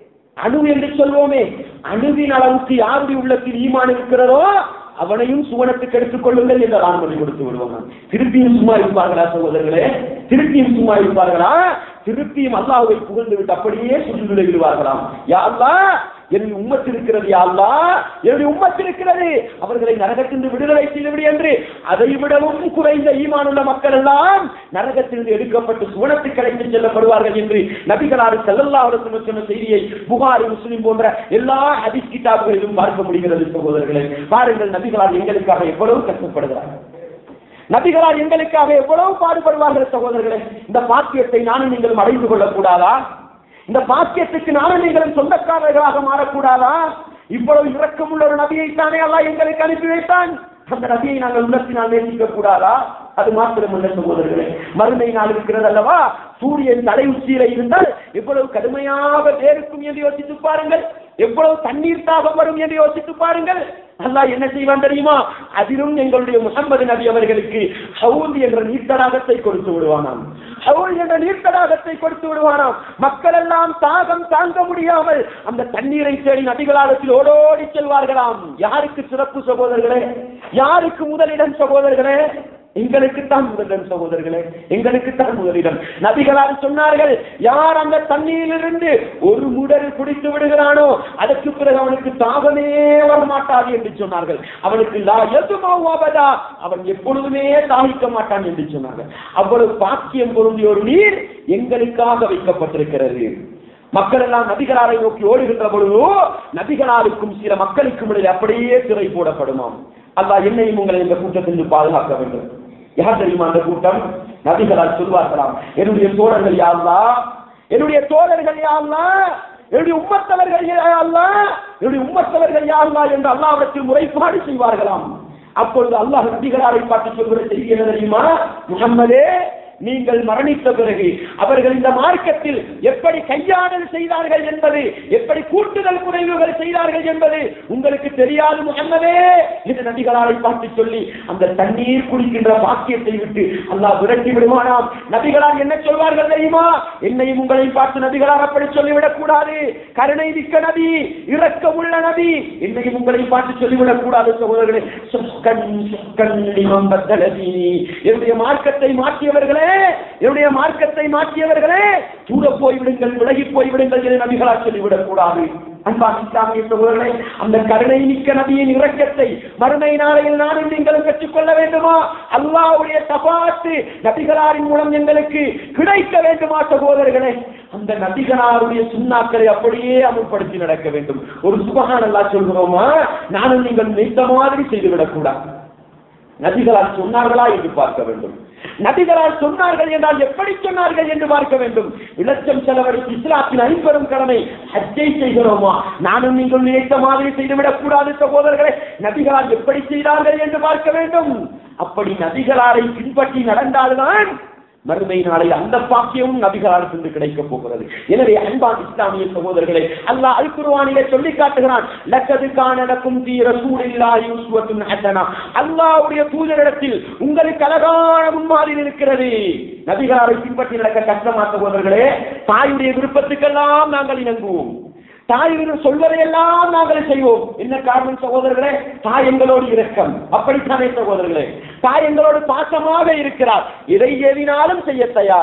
அணு என்று சொல்வோமே அணுவின் அளவுக்கு யாருடைய உள்ளத்தில் ஈமான் இருக்கிறதோ அவனையும் சுவனத்துக்கு எடுத்துக் கொள்ளுங்கள் என்று அனுமதி கொடுத்து விடுவாங்க திருப்பியும் சும்மா இருப்பார்களா சகோதரர்களே திருப்பியும் சும்மா இருப்பார்களா திருப்பியும் அல்லாஹ்வை புகழ்ந்து விட்டு அப்படியே சுற்றுவிட விடுவார்களாம் யா அல்லாஹ் என்னுடைய உம்மத்து இருக்கிறது யா அல்லாஹ் என்னுடைய உம்மத்து இருக்கிறது அவர்களை நரகத்திலிருந்து விடுதலை செய்துவிடு என்று அதை விடவும் குறைந்த ஈமானுள்ள மக்கள் எல்லாம் நரகத்திலிருந்து எடுக்கப்பட்டு சுவனத்துக்கு அழைத்து செல்லப்படுவார்கள் என்று நபிகளாறு செல்லல்லா அவர்கள் சொன்ன செய்தியை புகாரி முஸ்லிம் போன்ற எல்லா ஹதீஸ் கிதாபுகளிலும் பார்க்க முடிகிறது சகோதரர்களே பாருங்கள் நபிகளார் எங்களுக்காக எவ்வளவு கஷ்டப்படுகிறார்கள் நபிகளார் எங்களுக்காக எவ்வளவு பாடுபடுவார்கள் சகோதரர்களே இந்த பாக்கியத்தை நானும் நீங்களும் அடைந்து கொள்ளக்கூடாதா இந்த பாக்கியத்துக்கு நானும் நீங்களும் சொந்தக்காரர்களாக மாறக்கூடாதா இவ்வளவு இரக்கமுள்ள ஒரு நபியை தானே அல்லாஹ் எங்களுக்கு அனுப்பி வைத்தான் அந்த நபியை நாங்கள் உள்ளத்தினால் நேசிக்க கூடாதா அது மாத்திரமல்ல சகோதரர்களே மறுமை நாள் இருக்கிறது அல்லவா சூரியன் தலை உச்சியில இருந்தால் எவ்வளவு கடுமையாக வேர்க்கும் என்று யோசித்து பாருங்கள் எவ்வளவு தண்ணீர் தாகம் வரும் என்று யோசித்து பாருங்கள் அல்லாஹ் என்ன செய்வான் தெரியுமா அதிலும் எங்களுடைய முகமது நபி அவர்களுக்கு ஹவுல் என்ற நீர்த்தடாகத்தை கொடுத்து விடுவானாம் ஹவுல் என்ற நீர்த்தடாகத்தை கொடுத்து விடுவானாம் மக்கள் எல்லாம் தாகம் தாங்க முடியாமல் அந்த தண்ணீரை தேடி நபிகளாலத்தில் ஓடோடி செல்வார்களாம் யாருக்கு சிறப்பு சகோதரர்களே யாருக்கு முதலிடம் சகோதரர்களே எங்களுக்கு தான் முதலிடம் சகோதரர்களே எங்களுக்கு தான் முதலிடம் நபிகளால் சொன்னார்கள் யார் அந்த தண்ணீரிலிருந்து ஒரு முடல் குடித்து விடுகிறானோ அதற்கு பிறகு அவனுக்கு தாகமே வரமாட்டாது என்று சொன்னார்கள் அவனுக்கு லா எதுமாவாவதா அவன் எப்பொழுதுமே தாகிக்க மாட்டான் என்று சொன்னார்கள் அவ்வளவு பாக்கியம் பொருந்திய ஒரு நீர் எங்களுக்காக வைக்கப்பட்டிருக்கிறது மக்கள் எல்லாம் நபிகளாரை நோக்கி ஓடுகின்ற பொழுது நபிகளாருக்கும் சில மக்களுக்கும் இடையில் அப்படியே திரை போடப்படுமாம் அல்லாஹ் என்னையும் உங்களை இந்த கூட்டத்திலிருந்து பாதுகாக்க வேண்டும் யார் தெரியுமா அந்த கூட்டம் நபிகளால் சொல்வார்களாம் என்னுடைய தோழர்கள் யாருலா என்னுடைய தோழர்கள் யாருலா என்னுடைய உம்மத்தவர்கள் யாருலா என்னுடைய உம்மத்தவர்கள் யாருலா என்று அல்லாவிடத்தில் முறைப்பாடு செய்வார்களாம் அப்பொழுது அல்லாஹ் நபிகளாரை பார்த்து சொல்கிற செய்தி என்ன தெரியுமா முகம்மதே நீங்கள் மரணித்த பிறகு அவர்கள் இந்த மார்க்கத்தில் எப்படி கையாடல் செய்தார்கள் என்பது எப்படி கூட்டுதல் குறைவுகள் செய்தார்கள் என்பது உங்களுக்கு தெரியாது முகம்மதே என்று நபிகளாரை பார்த்து சொல்லி அந்த தண்ணீர் குடிக்கின்ற பாக்கியத்தை விட்டு அல்லாஹ் விரட்டி விடுவானாம் நபிகளார் என்ன சொல்வார்கள் தெரியுமா என்னையும் உங்களை பார்த்து நபிகளார் அப்படி சொல்லிவிடக் கூடாது கருணை மிக்க நபி இரக்கமுள்ள நபி என்னையும் உங்களை பார்த்து சொல்லிவிடக் கூடாது சகோதரர்களே சுக்கன் சுக்கன் லிமம் பத்தலதீனி என்னுடைய மார்க்கத்தை மாற்றியவர்களே என்னுடைய மார்க்கத்தை மாற்றியவர்களே தூர போய்விடுங்கள் விலகி போய்விடுங்கள் என்று நபிகளார் சொல்லிவிடக் கூடாது அன்பா இஸ்லாமிய சகோதரர்களே அந்த கருணை மிக்க நபியின் இரக்கத்தை மறுமை நாளையில் நானும் நீங்களும் பெற்றுக்கொள்ள வேண்டுமா அல்லாவுடைய தபாத்து நபிகளாரின் மூலம் எங்களுக்கு கிடைக்க வேண்டுமா சகோதரர்களே அந்த நபிகளாருடைய சுண்ணாக்களை அப்படியே அமுல்படுத்தி நடக்க வேண்டும் ஒரு சுபகான் அல்லா சொல்கிறோமா நானும் நீங்கள் நினைத்த மாதிரி செய்துவிடக் கூடாது நபிகளால் சொன்னார்களா என்று பார்க்க வேண்டும் நபிகளால் சொன்னார்கள் என்றால் எப்படி சொன்னார்கள் என்று பார்க்க வேண்டும் இலட்சம் செலவழித்து இஸ்லாத்தின் ஐம்பெரும் கடமை ஹஜ்ஜை செய்கிறோமா நானும் நீங்கள் நினைத்த மாதிரி செய்துவிடக் கூடாது சகோதரர்களே நபிகளால் எப்படி செய்தார்கள் என்று பார்க்க வேண்டும் அப்படி நபிகளாரை பின்பற்றி நடந்தால்தான் மறுமை நாளில் அந்த பாக்கியமும் நபிகளால் இருந்து கிடைக்கப் போகிறது எனவே அன்பான் இஸ்லாமிய சகோதரர்களே அல்லாஹ் அல் குர்ஆனிலே சொல்லி காட்டுகிறான் லக்கது கானலக்கும் தீ ரசூலில்லாஹி உஸ்வத்துன் ஹஸனா அல்லாஹ்வுடைய தூதரிடத்தில் உங்களுக்கு அழகான முன்மாதிரி இருக்கிறது நபிகளாரை பின்பற்றி நடக்க கஷ்டமா சகோதரர்களே தாயுடைய விருப்பத்துக்கெல்லாம் நாங்கள் இணங்குவோம் தாய் சொல்வதையெல்லாம் நாங்கள் செய்வோம் என்ன காரணம் சகோதரர்களே தாய் எங்களோடு இரக்கம் அப்படித்தானே சகோதரர்களே தாய் எங்களோடு பாசமாக இருக்கிறார் எதை ஏவினாலும் செய்ய தயார்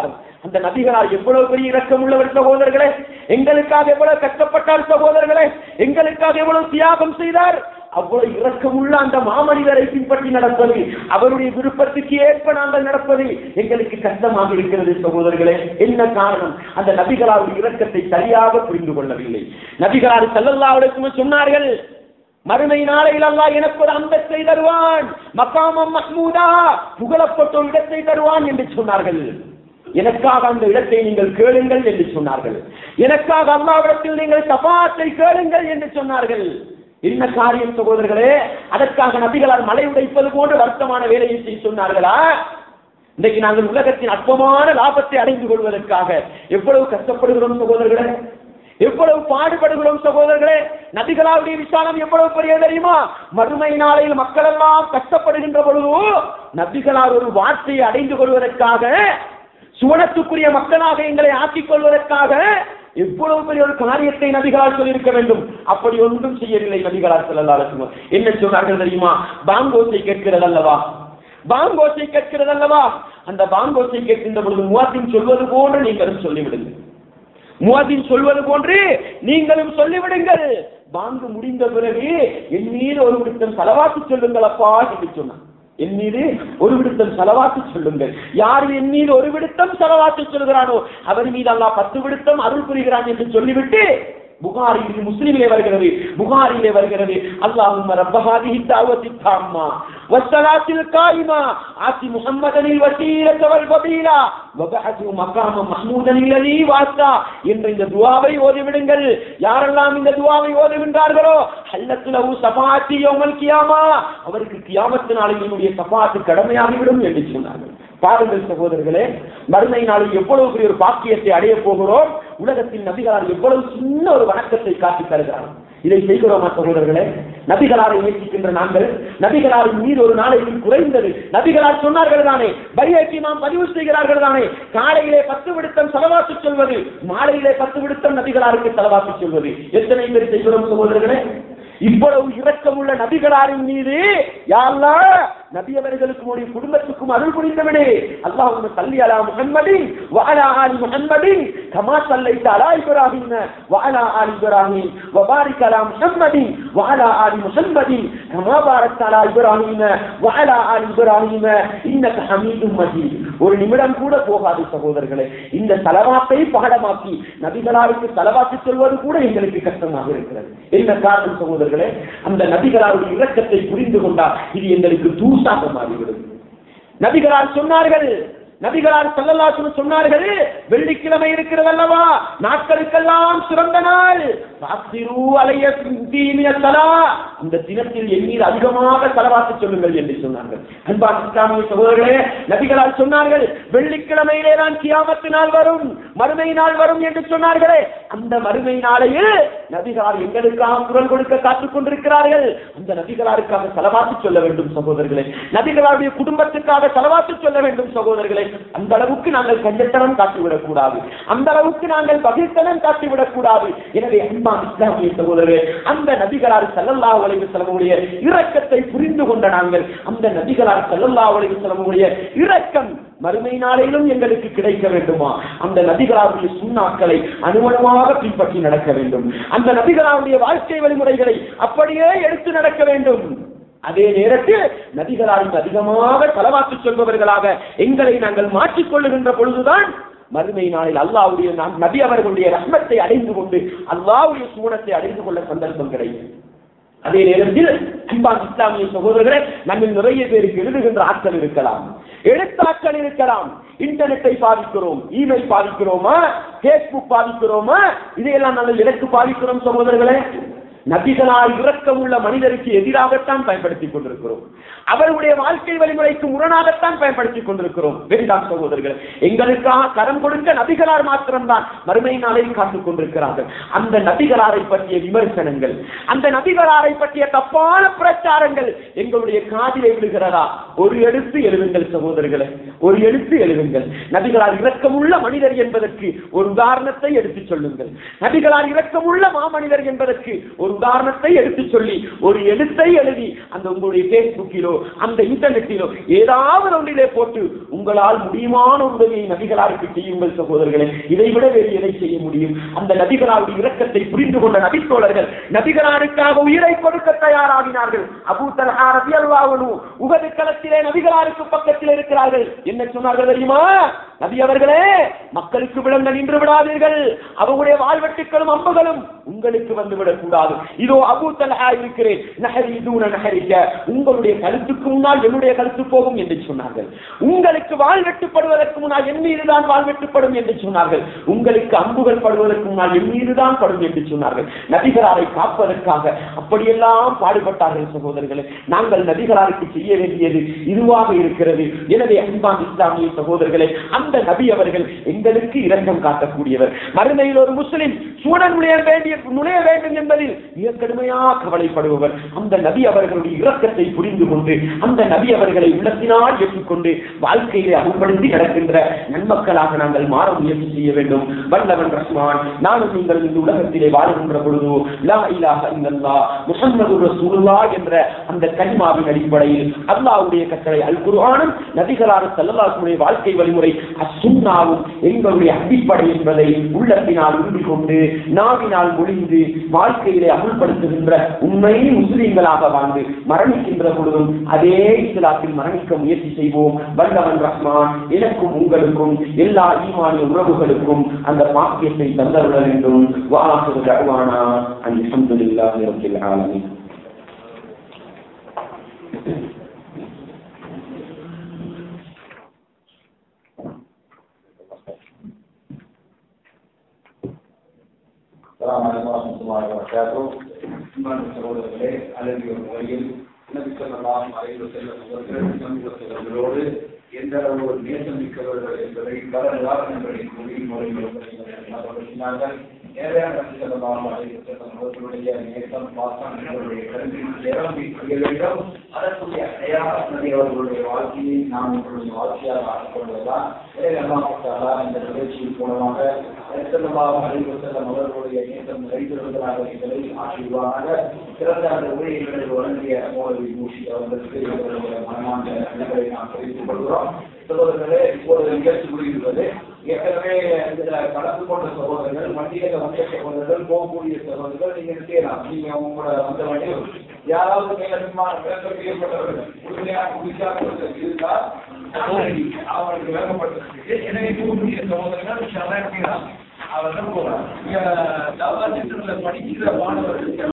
அந்த நபிகளார் எவ்வளவு பெரிய இரக்கம் உள்ளவர் சகோதரர்களே எங்களுக்காக எவ்வளவு கஷ்டப்பட்டார் சகோதரர்களே எங்களுக்காக எவ்வளவு தியாகம் செய்தார் அவ்வளவு இரக்கமுள்ள அந்த மாமனிதரை பின்பற்றி நடப்பது அவருடைய விருப்பத்துக்கு ஏற்ப நாங்கள் நடப்பது எங்களுக்கு கஷ்டமாக இருக்கிறது சகோதரர்களே என்ன காரணம் அந்த நபிகளாருடைய இரக்கத்தை சரியாக புரிந்து கொள்ளவில்லை நபிகளார் செல்லல்லாவுடைய சொன்னார்கள் மறுமை நாளையில் அல்லாஹ் எனக்கு ஒரு அந்தத்தை தருவான் மக்காமம் மஹ்மூதா புகழப்பட்ட ஒரு இடத்தை தருவான் என்று சொன்னார்கள் எனக்காக அந்த இடத்தை நீங்கள் கேளுங்கள் என்று சொன்னார்கள் எனக்காக அல்லாவிடத்தில் நீங்கள் சபாத்தை கேளுங்கள் என்று சொன்னார்கள் என்ன காரியம் சகோதரர்களே அதற்காக நபிகளால் மலை உடைப்பது போன்ற வருத்தமான வேலையை செய்ய சொன்னார்களா இன்றைக்கு நாங்கள் உலகத்தின் அற்பமான லாபத்தை அடைந்து கொள்வதற்காக எவ்வளவு கஷ்டப்படுகிறோம் சகோதரர்களே எவ்வளவு பாடுபடுகிறோம் சகோதரர்களே நபிகளாவுடைய விசாலம் எவ்வளவு பெரிய தெரியுமா மறுமை நாளையில் மக்கள் எல்லாம் கஷ்டப்படுகின்ற பொழுது நபிகளார் ஒரு வார்த்தையை அடைந்து கொள்வதற்காக சுவனத்துக்குரிய மக்களாக எங்களை ஆக்கிக் கொள்வதற்காக எவ்வளவு பெரிய ஒரு காரியத்தை நபிகளால் சொல்லியிருக்க வேண்டும் அப்படி ஒன்றும் செய்யவில்லை நபிகளார் சொல்லலாம் என்ன சொன்னார்கள் தெரியுமா பாங்கோசை கேட்கிறது அல்லவா பாங்கோசை கேட்கிறது அல்லவா அந்த பாங்கோசை கேட்கின்ற பொழுது முவாத்தின் சொல்வது போன்று நீங்களும் சொல்லிவிடுங்க முவாத்தின் சொல்வது போன்று நீங்களும் சொல்லிவிடுங்கள் பாங்கு முடிந்த பிறகு என் மீது ஒரு விடுத்தம் செலவாக்கி சொல்லுங்கள் அப்பா என்று சொன்னான் என் மீது ஒரு விடுத்தம் செலவாக்கி சொல்லுங்கள் யார் என் மீது ஒரு விடுத்தம் செலவாக்கி சொல்கிறானோ அவர் மீது அல்லாஹ் பத்து விடுத்தம் அருள் புரிகிறான் என்று சொல்லிவிட்டு புகாரில் முஸ்லிமிலே வருகிறது புகாரிலே வருகிறது அல்லாஹும்ம ரப்ப ஹாதிஹி தாவத்தி தாம்மா வஸ்ஸலாத்தில் காயிமா ஆதி முஹம்மதனில் வசீலத வல் ஃபதீலா வபஅது மகாம மஹ்மூதன் இல்லதி வாஸ்தா என்ற இந்த துஆவை ஓதிவிடுங்கள் யாரெல்லாம் இந்த துஆவை ஓதுகின்றார்களோ ஹல்லத்து லஹு ஸஃபாத்தி யௌமல் கியாமா அவருக்கு கியாமத்து நாளில் என்னுடைய ஸஃபாத்து கடமையாகிவிடும் என்று சொன்னார்கள் பாருங்கள் சகோதரர்களே மறுமை நாளில் எவ்வளவு பெரிய ஒரு பாக்கியத்தை அடைய போகிறோம் உலகத்தில் நபிகளார் எவ்வளவு சின்ன ஒரு வணக்கத்தை காட்டி தருகிறார் இதை செய்கிறோமா சகோதரர்களே நபிகளாரை நேசிக்கின்ற நாங்கள் நபிகளாரின் மீது ஒரு நாளைக்கு குறைந்தது நபிகளார் சொன்னார்கள் தானே பையக்கு நாம் பதிவு செய்கிறார்கள் தானே காலையிலே பத்து விடுத்தம் செலவாக்கி சொல்வது மாலையிலே பத்து விடுத்தம் நபிகளாருக்கு செலவாக்கி சொல்வது எத்தனை பேர் செய்கிறோம் சகோதரர்களே இவ்வளவு இரக்கமுள்ள நபிகளாரின் மீது யாழ்லா நபி அவர்களுக்கும் உடைய குடும்பத்துக்கும் அருள் புரிந்தவனே அல்லாஹும்ம சல்லி அலா முஹம்மதின் வஅலா ஆலி முஹம்மதின் கமா சல்லைத அலா இப்ராஹிம் வஅலா ஆலி இப்ராஹிம் வபாரிக் அலா முஹம்மதின் வஅலா ஆலி முஹம்மதின் கமா பாரக்த அலா இப்ராஹிம் வஅலா ஆலி இப்ராஹிம் இன்னக ஹமீதும் மஜீத் ஒரு நிமிடம் கூட போகாது சகோதரர்களே இந்த தலவாத்தை பாடமாக்கி நபிகளாருக்கு தலவாக்கி சொல்வது கூட எங்களுக்கு கஷ்டமாக இருக்கிறது என்ன காரணம் சகோதரர்களே அந்த நபிகளாருடைய இரக்கத்தை புரிந்து கொண்டால் இது எங்களுக்கு தூசாக மாறிவிடும் நபிகளார் சொன்னார்கள் நபிகளார் செல்லல்லாசு சொன்னார்கள் வெள்ளிக்கிழமை இருக்கிறது அல்லவா நாட்களுக்கெல்லாம் சிறந்த நாள் சாத்திரு அலைய தீமிய தலா இந்த தினத்தில் என் மீது அதிகமாக செலவாக்க சொல்லுங்கள் என்று சொன்னார்கள் அன்பான் இஸ்லாமிய சகோதரர்களே நபிகளார் சொன்னார்கள் வெள்ளிக்கிழமையிலே தான் கியாமத்து நாள் வரும் மறுமை நாள் வரும் என்று சொன்னார்களே அந்த மறுமை நாளையில் நபிகளார் எங்களுக்காக குரல் கொடுக்க காத்துக் கொண்டிருக்கிறார்கள் அந்த நபிகளாருக்காக செலவாத்து சொல்ல வேண்டும் சகோதரர்களே நபிகளாருடைய குடும்பத்துக்காக செலவாத்து சொல்ல வேண்டும் சகோதரர்களே அந்த அளவுக்கு நாங்கள் கஞ்சத்தனம் காட்டிவிடக் கூடாது அந்த அளவுக்கு நாங்கள் பகிர்த்தனம் காட்டிவிடக் கூடாது எனவே அன்பா இஸ்லாமிய சகோதரர்களே அந்த நபிகளார் செல்லல்லா உலக செலவுடைய இரக்கத்தை புரிந்து கொண்ட நாங்கள் அந்த நபிகளார் செல்லல்லா உலக செலவுடைய இரக்கம் மறுமை நாளிலும் எங்களுக்கு கிடைக்க வேண்டுமா அந்த நபிகளாருடைய சுண்ணாக்களை அனுமணமாக பின்பற்றி நடக்க வேண்டும் அந்த நபிகளாருடைய வாழ்க்கை வழிமுறைகளை அப்படியே எடுத்து நடக்க வேண்டும் அதே நேரத்தில் நபிகளாருக்கு அதிகமாக தலவாக்கு சொல்பவர்களாக எங்களை நாங்கள் மாற்றிக் கொள்ளுகின்ற பொழுதுதான் மறுமை நாளில் அல்லாவுடைய நபி அவர்களுடைய ரஹ்மத்தை அடைந்து கொண்டு அல்லாவுடைய சூனத்தை அடைந்து கொள்ள சந்தர்ப்பம் கிடைக்கும் அதே நேரத்தில் அன்பான் இஸ்லாமிய சகோதரர்களே நம்ம நிறைய பேருக்கு எழுதுகின்ற ஆட்கள் இருக்கலாம் எழுத்தாட்கள் இருக்கலாம் இன்டர்நெட்டை பாதிக்கிறோம் இமெயில் பாதிக்கிறோமா பேஸ்புக் பாதிக்கிறோமா இதையெல்லாம் நாங்கள் எதற்கு பாதிக்கிறோம் சகோதரர்களே நபிகளால் இரக்கம் உள்ள மனிதருக்கு எதிராகத்தான் பயன்படுத்திக் கொண்டிருக்கிறோம் அவருடைய வாழ்க்கை வழிமுறைக்கு முரணாகத்தான் பயன்படுத்திக் கொண்டிருக்கிறோம் வேண்டாம் சகோதரர்கள் எங்களுக்காக கரம் கொடுக்க நபிகளார் மாத்திரம்தான் மறுமை நாளில் காத்துக் கொண்டிருக்கிறார்கள் அந்த நபிகளாரை பற்றிய விமர்சனங்கள் அந்த நபிகளாரை பற்றிய தப்பான பிரச்சாரங்கள் எங்களுடைய காதிலே விழுகிறதா ஒரு எழுத்து எழுதுங்கள் சகோதரர்களே ஒரு எழுத்து எழுதுங்கள் நபிகளார் இரக்கமுள்ள மனிதர் என்பதற்கு ஒரு உதாரணத்தை எடுத்துச் சொல்லுங்கள் நபிகளார் இரக்கமுள்ள மாமனிதர் என்பதற்கு ஒரு உதாரணத்தை எடுத்து சொல்லி ஒரு எழுத்தை எழுதி அந்த உங்களுடைய பேஸ்புக்கிலோ அந்த இன்டர்நெட்டிலோ ஏதாவது ஒன்றிலே போட்டு உங்களால் முடியுமான ஒரு உதவியை நபிகளாருக்கு செய்யுங்கள் சகோதரர்களே இதை விட வேறு எதை செய்ய முடியும் அந்த நபிகளாருடைய இரக்கத்தை புரிந்து கொண்ட நபித்தோழர்கள் நபிகளாருக்காக உயிரை கொடுக்க தயாராகினார்கள் அபூ தல்ஹா ரலியல்லாஹு அன்ஹு உகது களத்திலே நபிகளாருக்கு பக்கத்தில் இருக்கிறார்கள் என்ன சொன்னார்கள் தெரியுமா நபி அவர்களே மக்களுக்கு விளங்க நின்று விடாதீர்கள் அவங்களுடைய வாழ்வெட்டுக்களும் அம்புகளும் உங்களுக்கு வந்து விடக்கூடாது இதோ அபூ தல்ஹா இருக்கிறேன் நஹரி தூன நஹரிக்க உங்களுடைய கழுத்துக்கு முன்னால் என்னுடைய கழுத்து போகும் என்று சொன்னார்கள் உங்களுக்கு வாழ் வெட்டுப்படுவதற்கு முன்னால் என் மீதுதான் வாழ் வெட்டுப்படும் என்று சொன்னார்கள் உங்களுக்கு அம்புகள் படுவதற்கு முன்னால் என் மீதுதான் படும் என்று சொன்னார்கள் நபிகளாரை காப்பதற்காக அப்படியெல்லாம் பாடுபட்டார்கள் சகோதரர்களே நாங்கள் நபிகளாருக்கு செய்ய வேண்டியது இதுவாக இருக்கிறது எனவே அன்பான் இஸ்லாமிய சகோதரர்களே அந்த நபி அவர்கள் எங்களுக்கு இரக்கம் காட்டக்கூடியவர் மறுமையில் ஒரு முஸ்லிம் சூழல் நுழைய வேண்டிய நுழைய வேண்டும் என்பதில் மிக கடுமையாக கவலைப்படுபவர் அந்த நபி அவர்களுடைய இரக்கத்தை புரிந்து கொண்டு அந்த நபி அவர்களை உள்ளத்தினால் ஏற்றுக்கொண்டு வாழ்க்கையிலே அமுல்படுத்தி நடக்கின்ற நன்மக்களாக நாங்கள் மாற முயற்சி செய்ய வேண்டும் வல்லவன் ரஹ்மான் நானும் நீங்கள் இந்த உலகத்திலே வாழ்கின்ற பொழுது லா இலாஹ இல்லல்லா முஹம்மது ரசூலுல்லாஹ் என்ற அந்த கலிமாவின் அடிப்படையில் அல்லாஹ்வுடைய கட்டளை அல் குர்ஆனும் நபிகளான ஸல்லல்லாஹு வாழ்க்கை வழிமுறை அசுன்னாவும் எங்களுடைய அடிப்படை என்பதை உள்ளத்தினால் உறுதி கொண்டு நாவினால் மொழிந்து வாழ்க்கையிலே அமுல்படுத்துகின்ற உண்மை முஸ்லிம்களாக வாழ்ந்து மரணிக்கின்ற பொழுதும் அதே இஸ்லாத்தில் மரணிக்க முயற்சி செய்வோம் வல்லவன் ரஹ்மான் எனக்கும் உங்களுக்கும் எல்லா ஈமானிய உறவுகளுக்கும் அந்த பாக்கியத்தை தந்தருட வேண்டும் வாசு தருவானா அல்ஹம்துலில்லாஹி ரப்பில் ஆலமீன் السلام عليكم ورحمة الله وبركاته. இம்மான் சகோதரர்களே அழகிய ஒரு முறையில் நபி ஸல்லல்லாஹு அலைஹி வஸல்லம் அவர்கள் சமூகத்தவர்களோடு எந்த அளவு ஒரு நேசம் மிக்கவர்கள் என்பதை பல உதாரணங்களை கூறி முறைப்படுத்தினார்கள் நேரையான நபி ஸல்லல்லாஹு அலைஹி வஸல்லம் அவர்களுடைய நேசம் பாசம் என்பவருடைய கருத்தில் நிரம்பி செய்ய வேண்டும் அதற்குரிய அடையாள நபி அவர்களுடைய வாழ்க்கையை நாம் உங்களுடைய வாழ்க்கையாக ஆக்கிக்கொள்வதுதான் எனவே அல்லாஹ் தஆலா இந்த நிகழ்ச்சியின் மூலமாக செல்லமாக அழைப்பு செல்லும் அவர்களுடைய நேசம் நிறைந்திருந்ததாக எங்களை ஆசிர்வாக சிறந்த அந்த ஊழியர்களை வழங்கிய மோதவி மூஷி அவர்களுக்கு எங்களுடைய மனமார்ந்த நன்றிகளை நாம் தெரிவித்துக் கொள்கிறோம் சகோதரர்களே இப்போது நிகழ்ச்சி முடிகிறது ஏற்கனவே இதுல கலந்து கொண்ட சகோதரர்கள் வண்டியில வந்த சகோதரர்கள் போகக்கூடிய சகோதரர்கள் நீங்க செய்யலாம் நீங்க உங்களோட வந்த வண்டியில் யாராவது மேல விளக்கம் செய்யப்பட்டவர்கள் உறுதியாக உறுதியாக இருந்தால் அவர்களுக்கு விளக்கப்பட்டிருக்கு எனவே போகக்கூடிய சகோதரர்கள் அவர்கள் போகலாம் இங்க தவறா படிக்கிற மாணவர்கள்